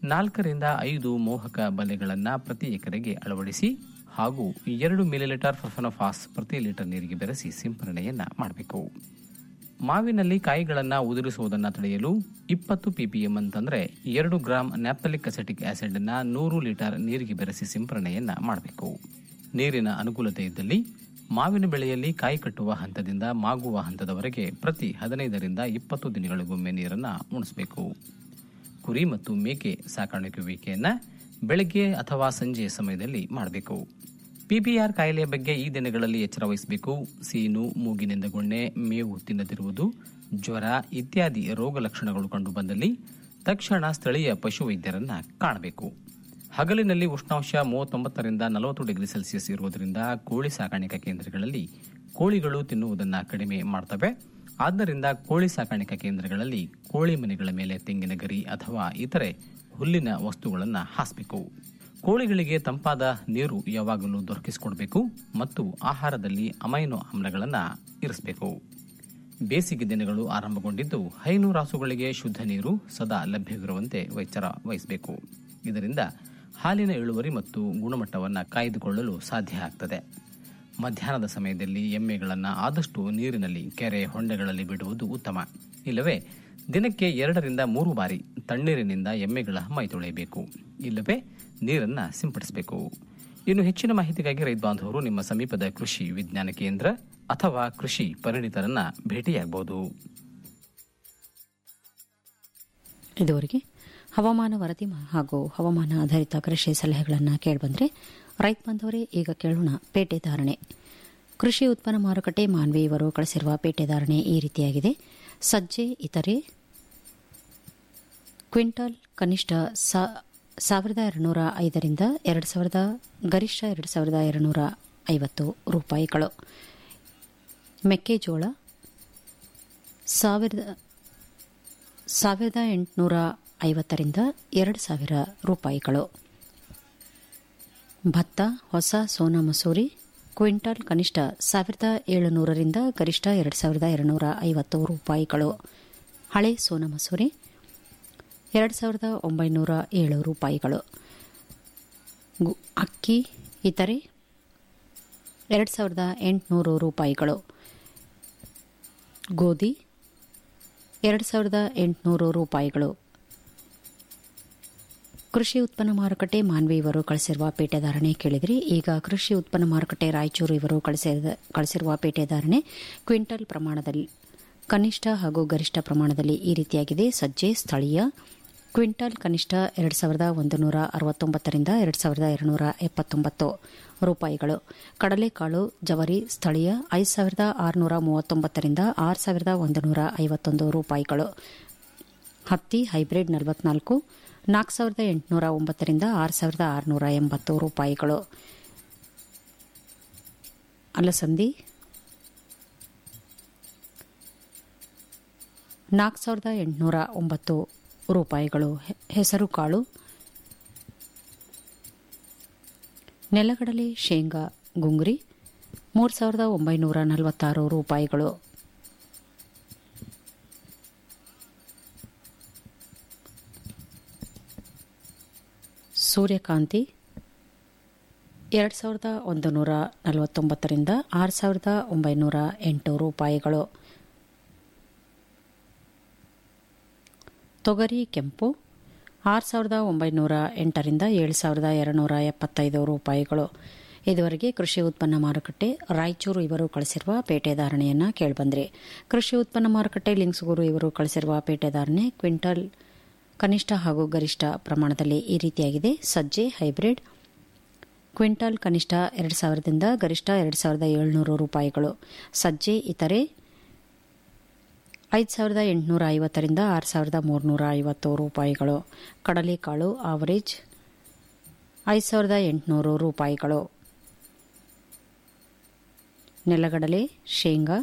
ನಾಲ್ಕರಿಂದ ಐದು ಮೋಹಕ ಬಲೆಗಳನ್ನು ಪ್ರತಿ ಎಕರೆಗೆ ಅಳವಡಿಸಿ ಹಾಗೂ ಎರಡು ಮಿಲಿಲೀಟರ್ ಫರ್ಫನಫಾಸ್ ಪ್ರತಿ ಲೀಟರ್ ನೀರಿಗೆ ಬೆರೆಸಿ ಸಿಂಪರಣೆಯನ್ನ ಮಾಡಬೇಕು ಮಾವಿನಲ್ಲಿ ಕಾಯಿಗಳನ್ನು ಉದುರಿಸುವುದನ್ನು ತಡೆಯಲು ಇಪ್ಪತ್ತು ಪಿಪಿಎಂ ಅಂತಂದ್ರೆ ಎರಡು ಗ್ರಾಂ ನ್ಯಾಪ್ತಲಿಕ್ ಅಸೆಟಿಕ್ ಆಸಿಡ್ ಅನ್ನ ನೂರು ಲೀಟರ್ ನೀರಿಗೆ ಬೆರೆಸಿ ಸಿಂಪರಣೆಯನ್ನ ಮಾಡಬೇಕು ನೀರಿನ ಅನುಕೂಲತೆ ಇದ್ದಲ್ಲಿ ಮಾವಿನ ಬೆಳೆಯಲ್ಲಿ ಕಾಯಿ ಕಟ್ಟುವ ಹಂತದಿಂದ ಮಾಗುವ ಹಂತದವರೆಗೆ ಪ್ರತಿ ಹದಿನೈದರಿಂದ ಇಪ್ಪತ್ತು ದಿನಗಳಿಗೊಮ್ಮೆ ನೀರನ್ನು ಉಣಿಸಬೇಕು ಕುರಿ ಮತ್ತು ಮೇಕೆ ಸಾಕಾಣಿಕೆಯುವಿಕೆಯನ್ನ ಬೆಳಗ್ಗೆ ಅಥವಾ ಸಂಜೆಯ ಸಮಯದಲ್ಲಿ ಮಾಡಬೇಕು ಪಿಪಿಆರ್ ಕಾಯಿಲೆಯ ಬಗ್ಗೆ ಈ ದಿನಗಳಲ್ಲಿ ಎಚ್ಚರ ವಹಿಸಬೇಕು ಸೀನು ಮೂಗಿನಿಂದ ಗೊಣ್ಣೆ ಮೇವು ತಿನ್ನದಿರುವುದು ಜ್ವರ ಇತ್ಯಾದಿ ರೋಗ ಲಕ್ಷಣಗಳು ಕಂಡುಬಂದಲ್ಲಿ ತಕ್ಷಣ ಸ್ಥಳೀಯ ಪಶುವೈದ್ಯರನ್ನ ಕಾಣಬೇಕು ಹಗಲಿನಲ್ಲಿ ಉಷ್ಣಾಂಶ ಮೂವತ್ತೊಂಬತ್ತರಿಂದ ನಲವತ್ತು ಡಿಗ್ರಿ ಸೆಲ್ಸಿಯಸ್ ಇರುವುದರಿಂದ ಕೋಳಿ ಸಾಕಾಣಿಕಾ ಕೇಂದ್ರಗಳಲ್ಲಿ ಕೋಳಿಗಳು ತಿನ್ನುವುದನ್ನು ಕಡಿಮೆ ಮಾಡ್ತವೆ ಆದ್ದರಿಂದ ಕೋಳಿ ಸಾಕಾಣಿಕಾ ಕೇಂದ್ರಗಳಲ್ಲಿ ಕೋಳಿ ಮನೆಗಳ ಮೇಲೆ ತೆಂಗಿನ ಗರಿ ಅಥವಾ ಇತರೆ ಹುಲ್ಲಿನ ವಸ್ತುಗಳನ್ನು ಹಾಸಬೇಕು ಕೋಳಿಗಳಿಗೆ ತಂಪಾದ ನೀರು ಯಾವಾಗಲೂ ದೊರಕಿಸಿಕೊಡಬೇಕು ಮತ್ತು ಆಹಾರದಲ್ಲಿ ಅಮೈನೋ ಆಮ್ಲಗಳನ್ನು ಇರಿಸಬೇಕು ಬೇಸಿಗೆ ದಿನಗಳು ಆರಂಭಗೊಂಡಿದ್ದು ಹೈನು ರಾಸುಗಳಿಗೆ ಶುದ್ಧ ನೀರು ಸದಾ ಲಭ್ಯವಿರುವಂತೆ ಎಚ್ಚರ ವಹಿಸಬೇಕು ಇದರಿಂದ ಹಾಲಿನ ಇಳುವರಿ ಮತ್ತು ಗುಣಮಟ್ಟವನ್ನು ಕಾಯ್ದುಕೊಳ್ಳಲು ಸಾಧ್ಯ ಆಗ್ತದೆ ಮಧ್ಯಾಹ್ನದ ಸಮಯದಲ್ಲಿ ಎಮ್ಮೆಗಳನ್ನು ಆದಷ್ಟು ನೀರಿನಲ್ಲಿ ಕೆರೆ ಹೊಂಡೆಗಳಲ್ಲಿ ಬಿಡುವುದು ಉತ್ತಮ ಇಲ್ಲವೇ ದಿನಕ್ಕೆ ಎರಡರಿಂದ ಮೂರು ಬಾರಿ ತಣ್ಣೀರಿನಿಂದ ಎಮ್ಮೆಗಳ ಮೈ ತೊಳೆಯಬೇಕು ಇಲ್ಲವೇ ನೀರನ್ನ ಸಿಂಪಡಿಸಬೇಕು ಇನ್ನು ಹೆಚ್ಚಿನ ಮಾಹಿತಿಗಾಗಿ ರೈತ ಬಾಂಧವರು ನಿಮ್ಮ ಸಮೀಪದ ಕೃಷಿ ವಿಜ್ಞಾನ ಕೇಂದ್ರ ಅಥವಾ ಕೃಷಿ ಪರಿಣಿತರನ್ನ ಭೇಟಿಯಾಗಬಹುದು ಇದುವರೆಗೆ ಹವಾಮಾನ ವರದಿ ಹಾಗೂ ಹವಾಮಾನ ಆಧಾರಿತ ಕೃಷಿ ಸಲಹೆಗಳನ್ನು ಕೇಳಿಬಂದ್ರೆ ರೈತ ಬಾಂಧವರೇ ಈಗ ಕೇಳೋಣ ಪೇಟೆ ಧಾರಣೆ ಕೃಷಿ ಉತ್ಪನ್ನ ಮಾರುಕಟ್ಟೆ ಮಾನ್ವಿ ಇವರು ಕಳಿಸಿರುವ ಪೇಟೆ ಧಾರಣೆ ಈ ರೀತಿಯಾಗಿದೆ ಸಜ್ಜೆ ಇತರೆ ಕ್ವಿಂಟಾಲ್ ಕನಿಷ್ಠ ಸಾವಿರದ ಎರಡುನೂರ ಐದರಿಂದ ಎರಡು ಸಾವಿರದ ಗರಿಷ್ಠ ಎರಡು ಸಾವಿರದ ಎರಡುನೂರ ಐವತ್ತು ರೂಪಾಯಿಗಳು ಮೆಕ್ಕೆಜೋಳ ಸಾವಿರದ ಸಾವಿರದ ಎಂಟುನೂರ ಐವತ್ತರಿಂದ ಎರಡು ಸಾವಿರ ರೂಪಾಯಿಗಳು ಭತ್ತ ಹೊಸ ಸೋನಾ ಮಸೂರಿ ಕ್ವಿಂಟಾಲ್ ಕನಿಷ್ಠ ಸಾವಿರದ ಏಳುನೂರರಿಂದ ಗರಿಷ್ಠ ಎರಡು ಸಾವಿರದ ಎರಡುನೂರ ಐವತ್ತು ರೂಪಾಯಿಗಳು ಹಳೆ ಸೋನಾ ಮಸೂರಿ ಎರಡು ಸಾವಿರದ ಒಂಬೈನೂರ ಏಳು ರೂಪಾಯಿಗಳು ಅಕ್ಕಿ ಇತರೆ ಎರಡು ಸಾವಿರದ ಎಂಟುನೂರು ರೂಪಾಯಿಗಳು ಗೋಧಿ ಎರಡು ಸಾವಿರದ ಎಂಟುನೂರು ರೂಪಾಯಿಗಳು ಕೃಷಿ ಉತ್ಪನ್ನ ಮಾರುಕಟ್ಟೆ ಮಾನ್ವಿ ಇವರು ಕಳಿಸಿರುವ ಪೇಟೆ ಧಾರಣೆ ಕೇಳಿದ್ರಿ ಈಗ ಕೃಷಿ ಉತ್ಪನ್ನ ಮಾರುಕಟ್ಟೆ ರಾಯಚೂರು ಇವರು ಕಳಿಸಿರುವ ಪೇಟೆ ಧಾರಣೆ ಕ್ವಿಂಟಲ್ ಪ್ರಮಾಣದಲ್ಲಿ ಕನಿಷ್ಠ ಹಾಗೂ ಗರಿಷ್ಠ ಪ್ರಮಾಣದಲ್ಲಿ ಈ ರೀತಿಯಾಗಿದೆ ಸಜ್ಜೆ ಸ್ಥಳೀಯ ಕ್ವಿಂಟಲ್ ಕನಿಷ್ಠ ಎರಡು ಸಾವಿರದ ಒಂದು ನೂರ ಅರವತ್ತೊಂಬತ್ತರಿಂದ ಎರಡು ಸಾವಿರದ ಎರಡುನೂರ ಎಪ್ಪತ್ತೊಂಬತ್ತು ರೂಪಾಯಿಗಳು ಕಡಲೆಕಾಳು ಜವರಿ ಸ್ಥಳೀಯ ಐದು ಸಾವಿರದ ಆರುನೂರ ಮೂವತ್ತೊಂಬತ್ತರಿಂದ ಆರು ಸಾವಿರದ ಒಂದು ನೂರ ಐವತ್ತೊಂದು ರೂಪಾಯಿಗಳು ಹತ್ತಿ ಹೈಬ್ರಿಡ್ ನಲವತ್ನಾಲ್ಕು ನಾಲ್ಕು ಸಾವಿರದ ಎಂಟುನೂರ ಒಂಬತ್ತರಿಂದ ಆರು ಸಾವಿರದ ಆರುನೂರ ಎಂಬತ್ತು ರೂಪಾಯಿಗಳು ಅಲಸಂದಿ ನಾಲ್ಕು ಸಾವಿರದ ಎಂಟುನೂರ ಒಂಬತ್ತು ರೂಪಾಯಿಗಳು ಹೆಸರು ಕಾಳು ನೆಲಗಡಲೆ ಶೇಂಗಾ ಗುಂಗುರಿ ಮೂರು ಸಾವಿರದ ಒಂಬೈನೂರ ನಲವತ್ತಾರು ರೂಪಾಯಿಗಳು ಸೂರ್ಯಕಾಂತಿ ಎರಡು ಸಾವಿರದ ಒಂದು ನೂರ ನಲವತ್ತೊಂಬತ್ತರಿಂದ ಆರು ಸಾವಿರದ ಒಂಬೈನೂರ ಎಂಟು ರೂಪಾಯಿಗಳು ತೊಗರಿ ಕೆಂಪು ಆರು ಸಾವಿರದ ಒಂಬೈನೂರ ಎಂಟರಿಂದ ಏಳು ಸಾವಿರದ ಎರಡುನೂರ ಎಪ್ಪತ್ತೈದು ರೂಪಾಯಿಗಳು ಇದುವರೆಗೆ ಕೃಷಿ ಉತ್ಪನ್ನ ಮಾರುಕಟ್ಟೆ ರಾಯಚೂರು ಇವರು ಕಳಿಸಿರುವ ಪೇಟೆ ಧಾರಣೆಯನ್ನು ಕೇಳಿಬಂದ್ರಿ ಕೃಷಿ ಉತ್ಪನ್ನ ಮಾರುಕಟ್ಟೆ ಲಿಂಕ್ಸ್ಗೂರು ಇವರು ಕಳಿಸಿರುವ ಪೇಟೆ ಧಾರಣೆ ಕ್ವಿಂಟಲ್ ಕನಿಷ್ಠ ಹಾಗೂ ಗರಿಷ್ಠ ಪ್ರಮಾಣದಲ್ಲಿ ಈ ರೀತಿಯಾಗಿದೆ ಸಜ್ಜೆ ಹೈಬ್ರಿಡ್ ಕ್ವಿಂಟಲ್ ಕನಿಷ್ಠ ಎರಡು ಸಾವಿರದಿಂದ ಗರಿಷ್ಠ ಎರಡು ಸಾವಿರದ ಏಳುನೂರು ರೂಪಾಯಿಗಳು ಸಜ್ಜೆ ಇತರೆ ಐದು ಸಾವಿರದ ಎಂಟುನೂರ ಐವತ್ತರಿಂದ ಆರು ಸಾವಿರದ ಮೂರುನೂರ ಐವತ್ತು ರೂಪಾಯಿಗಳು ಕಡಲೆಕಾಳು ಆವರೇಜ್ ಐದು ಸಾವಿರದ ಎಂಟುನೂರು ರೂಪಾಯಿಗಳು ನೆಲಗಡಲೆ ಶೇಂಗಾ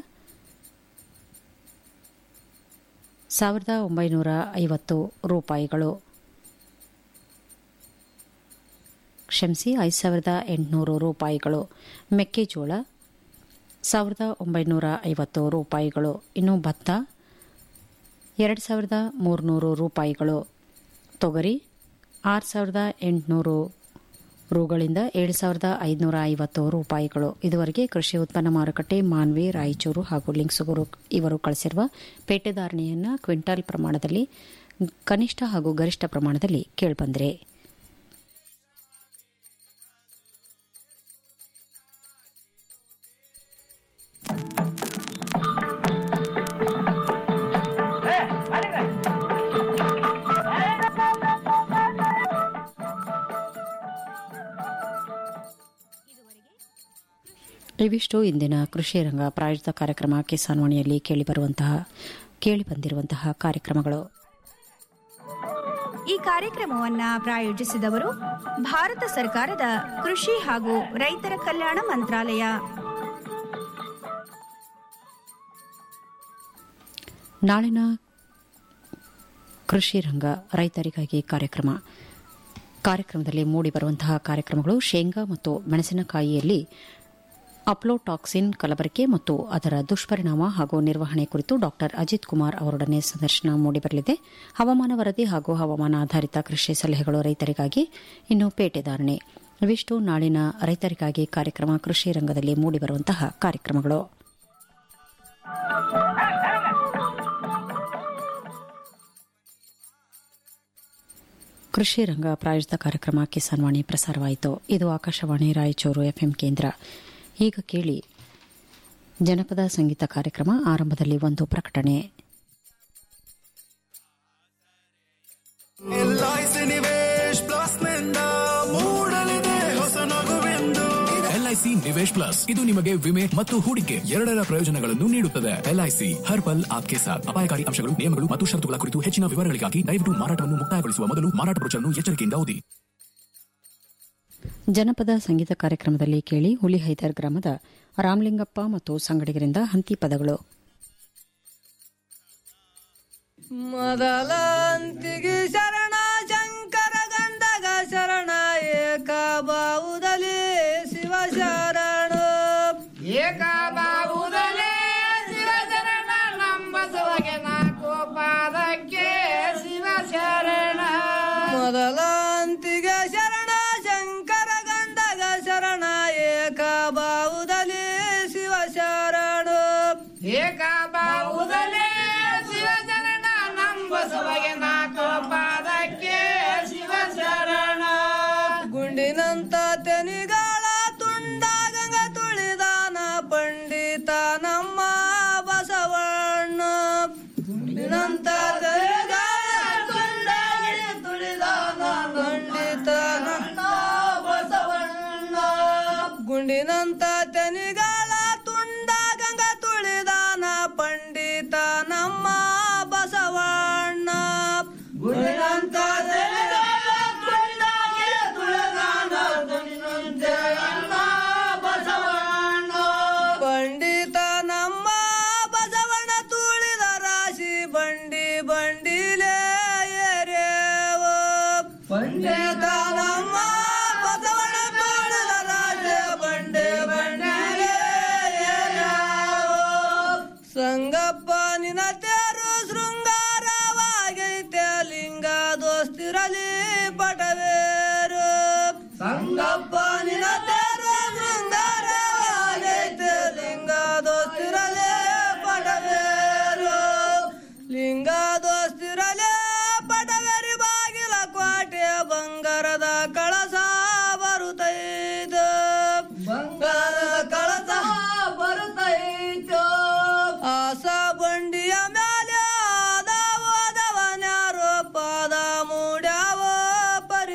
ಸಾವಿರದ ಒಂಬೈನೂರ ಐವತ್ತು ರೂಪಾಯಿಗಳು ಕ್ಷಮಿಸಿ ಐದು ಸಾವಿರದ ಎಂಟುನೂರು ರೂಪಾಯಿಗಳು ಮೆಕ್ಕೆಜೋಳ ಸಾವಿರದ ಒಂಬೈನೂರ ಐವತ್ತು ರೂಪಾಯಿಗಳು ಇನ್ನು ಭತ್ತ ಎರಡು ಸಾವಿರದ ಮೂರುನೂರು ರೂಪಾಯಿಗಳು ತೊಗರಿ ಆರು ಸಾವಿರದ ಎಂಟುನೂರು ರುಗಳಿಂದ ಏಳು ಸಾವಿರದ ಐದುನೂರ ಐವತ್ತು ರೂಪಾಯಿಗಳು ಇದುವರೆಗೆ ಕೃಷಿ ಉತ್ಪನ್ನ ಮಾರುಕಟ್ಟೆ ಮಾನ್ವಿ ರಾಯಚೂರು ಹಾಗೂ ಲಿಂಗ್ಸುಗೂರು ಇವರು ಕಳಿಸಿರುವ ಪೇಟೆದಾರಣೆಯನ್ನು ಕ್ವಿಂಟಾಲ್ ಪ್ರಮಾಣದಲ್ಲಿ ಕನಿಷ್ಠ ಹಾಗೂ ಗರಿಷ್ಠ ಪ್ರಮಾಣದಲ್ಲಿ ಕೇಳಿಬಂದಿದೆ ಇವಿಷ್ಟು ಇಂದಿನ ಕೃಷಿ ರಂಗ ಪ್ರಾಯೋಜಿತ ಕಾರ್ಯಕ್ರಮ ಕಿಸಾನ್ ವಾಣಿಯಲ್ಲಿ ಕೇಳಿಬರುವಂತಹ ಕೇಳಿಬಂದಿರುವಂತಹ ಕಾರ್ಯಕ್ರಮಗಳು ಈ ಕಾರ್ಯಕ್ರಮವನ್ನ ಪ್ರಾಯೋಜಿಸಿದವರು ಭಾರತ ಸರ್ಕಾರದ ಕೃಷಿ ಹಾಗೂ ರೈತರ ಕಲ್ಯಾಣ ಮಂತ್ರಾಲಯ ನಾಳಿನ ಕೃಷಿ ರಂಗ ರೈತರಿಗಾಗಿ ಕಾರ್ಯಕ್ರಮ ಕಾರ್ಯಕ್ರಮದಲ್ಲಿ ಮೂಡಿಬರುವಂತಹ ಕಾರ್ಯಕ್ರಮಗಳು ಶೇಂಗಾ ಮತ್ತು ಮೆಣಸಿನಕಾಯಿಯಲ್ಲಿ ಅಪ್ಲೋಟಾಕ್ಸಿನ್ ಕಲಬರಿಕೆ ಮತ್ತು ಅದರ ದುಷ್ಪರಿಣಾಮ ಹಾಗೂ ನಿರ್ವಹಣೆ ಕುರಿತು ಡಾ ಅಜಿತ್ ಕುಮಾರ್ ಅವರೊಡನೆ ಸಂದರ್ಶನ ಮೂಡಿಬರಲಿದೆ ಹವಾಮಾನ ವರದಿ ಹಾಗೂ ಹವಾಮಾನ ಆಧಾರಿತ ಕೃಷಿ ಸಲಹೆಗಳು ರೈತರಿಗಾಗಿ ಇನ್ನು ಪೇಟೆದಾರಣೆ ಇವಿಷ್ಟು ನಾಳಿನ ರೈತರಿಗಾಗಿ ಕಾರ್ಯಕ್ರಮ ಕೃಷಿ ರಂಗದಲ್ಲಿ ಮೂಡಿಬರುವಂತಹ ಕಾರ್ಯಕ್ರಮಗಳು ಕೃಷಿ ರಂಗ ಪ್ರಾಯೋಜಿತ ಕಾರ್ಯಕ್ರಮ ಕಿಸಾನ್ ವಾಣಿ ಪ್ರಸಾರವಾಯಿತು ಇದು ಆಕಾಶವಾಣಿ ರಾಯಚೂರು ಎಫ್ಎಂ ಕೇಂದ್ರ ಈಗ ಕೇಳಿ ಜನಪದ ಸಂಗೀತ ಕಾರ್ಯಕ್ರಮ ಆರಂಭದಲ್ಲಿ ಒಂದು ಪ್ರಕಟಣೆ ಎಲ್ಐಸಿ ನಿವೇಶ್ ಪ್ಲಸ್ ನಿಂದ ಮೂಡಲಿದೆ ಹೊಸ ನಗುವೆಂದು ಎಲ್ಐಸಿ ನಿವೇಶ್ ಪ್ಲಸ್ ಇದು ನಿಮಗೆ ವಿಮೆ ಮತ್ತು ಹೂಡಿಕೆ ಎರಡರ ಪ್ರಯೋಜನಗಳನ್ನು ನೀಡುತ್ತದೆ ಎಲ್ಐಸಿ ಹರ್ ಪಲ್ ಆಪ್ಕೆ ಸಾಥ್ ಅಪಾಯಕಾರಿ ಅಂಶಗಳು ನಿಯಮಗಳು ಮತ್ತು ಷರತ್ತುಗಳ ಕುರಿತು ಹೆಚ್ಚಿನ ವಿವರಗಳಿಗಾಗಿ ದಯವಿಟ್ಟು ಮಾರಾಟವನ್ನು ಮುಕ್ತಾಯಗೊಳಿಸುವ ಮೊದಲು ಮಾರಾಟ ಬ್ರೋಚರ್ನ್ನು ಎಚ್ಚರಿಕೆಯಿಂದ ಓದಿ ಜನಪದ ಸಂಗೀತ ಕಾರ್ಯಕ್ರಮದಲ್ಲಿ ಕೇಳಿ ಹುಲಿಹೈದರ್ ಗ್ರಾಮದ ರಾಮಲಿಂಗಪ್ಪ ಮತ್ತು ಸಂಗಡಿಗರಿಂದ ಹಂತಿ ಪದಗಳು ಮೊದಲಂತಿಗೆ ಶರಣ ಶಂಕರ ಗಂಧಗ ಶರಣ ಏಕ ಬಾವುದಲಿ ಶಿವ ಶರಣ ಏಕ ಬಾವುದಲಿ ಶಿವ ಶರಣ ನಂಬಸವಗೆ ನಾಲ್ಕು ಪಾದಕ್ಕೆ ಶಿವ ಶರಣ ಮೊದಲಂತಿಗೆ ಶರಣ ಶಂಕರ ಗಂಧಗ ಶರಣ ಏಕ ಬಾವುದಲಿ ಶಿವ ಶರಣ ಏಕ ಬಾವುದಲಿ ಶಿವ ಶರಣ ನಂಬಸವಗೆ ನಾಲ್ಕು ಪಾದಕ್ಕೆ ಶಿವ ಶರಣ ಗುಂಡಿನಂತ ತೆನಿಗಾಳ ತುಂಡ ಗಂಗ ತುಳಿದಾನ ಪಂಡಿತ ನಮ್ಮ ಬಸವಣ್ಣ ಗುಂಡಿನಂತ ತೆನಿಗಾಳ ತುಂಡ ತುಳಿದಾನ ಪಂಡಿತ ನಮ್ಮ ಬಸವಣ್ಣ ಗುಂಡಿನಂತ ತೆನಿಗಾಳ ತುಂಡ ಗಂಗ ತುಳಿದಾನ ಪಂಡಿತ ನಮ್ಮ ಬಸವಣ್ಣ ಗುಂಡಿನಂತ ತೆನಿಗಾಳ ತುಂಡ ತುಳಿದಾನ ನಮ್ಮ ಬಸವಣ್ಣ ಪಂಡಿತ ನಮ್ಮ ಬಸವಣ್ಣ ತುಳಿದ ರಾಶಿ ಬಂಡಿ ಬಂಡಿಲೇ ಏರೇವ ಪಂಡಿತ ನಮ್ಮ ಬಸವಣ್ಣ ತುಳಿದ ರಾಶಿ ಬಂಡಿ ಬಂಡಿಲೇ ಏರೇವ ಸಂಗಪ್ಪ ನಿನ ತೇರು ಶೃಂಗಾರವಾಗೈತೆ ಲಿಂಗ ದೋಸ್ತಿರಲಿ ಪಟವೇರು ಸಂಗಪ್ಪ ನಿನ ತೇರು ಶೃಂಗಾರವಾಗೈತೆ ಲಿಂಗ ದೋಸ್ತಿರಲಿ ಪಟವೇರು ಲಿಂಗ ದೋಸ್ತಿರಲಿ ಪಟವೇರಿ ಬಾಗಿಲ ಕೋಟೆ ಬಂಗಾರದ ಕಳಸ ಬರುತ್ತೈದು ಬಂಗಾರದ ಕಳಸ ಬರುತ್ತೈತು ಆಸ ಬಂಡಿಯ ಮೇಲೆ ಆದವದವನ್ಯಾರೋ ಪಾದ ಮೂಡ್ಯಾವ ಪರಿ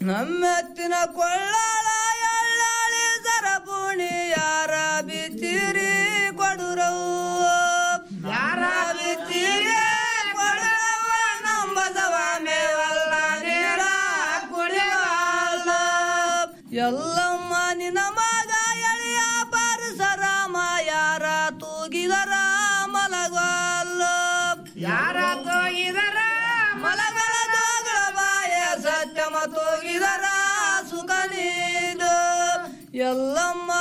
ನಮ್ಮೆತ್ತಿನ ಕೊಳ್ಳಾಳ ಎಳ್ಳಾಳಿ ಸರಪುಣಿ ಯಾರ ಬಿತ್ತಿರಿ ಕೊಡುರವು ಯಾರ ಬಿತ್ತಿರಿ ಕೊಡುರವ ನಮ್ಮ ಬಸವ ಮೇವಲ್ಲ ನೀರ ಕುಡಿವಲ್ಲ ಎಲ್ಲಮ್ಮ ನಿನ್ನ ಮಗ ಎಳೆಯ ಪರಸರಾಮ ಯಾರ ತೂಗಿದರ ಮಲಗಲ್ಲ ಯಾರ ತೂಗಿದರ ಮಲಗಲ ಜೋಗಳ ಬಾಯ ಸತ್ಯಮ ತೂಗಿದರ ಸುಖ ನೀನು ಎಲ್ಲಮ್ಮ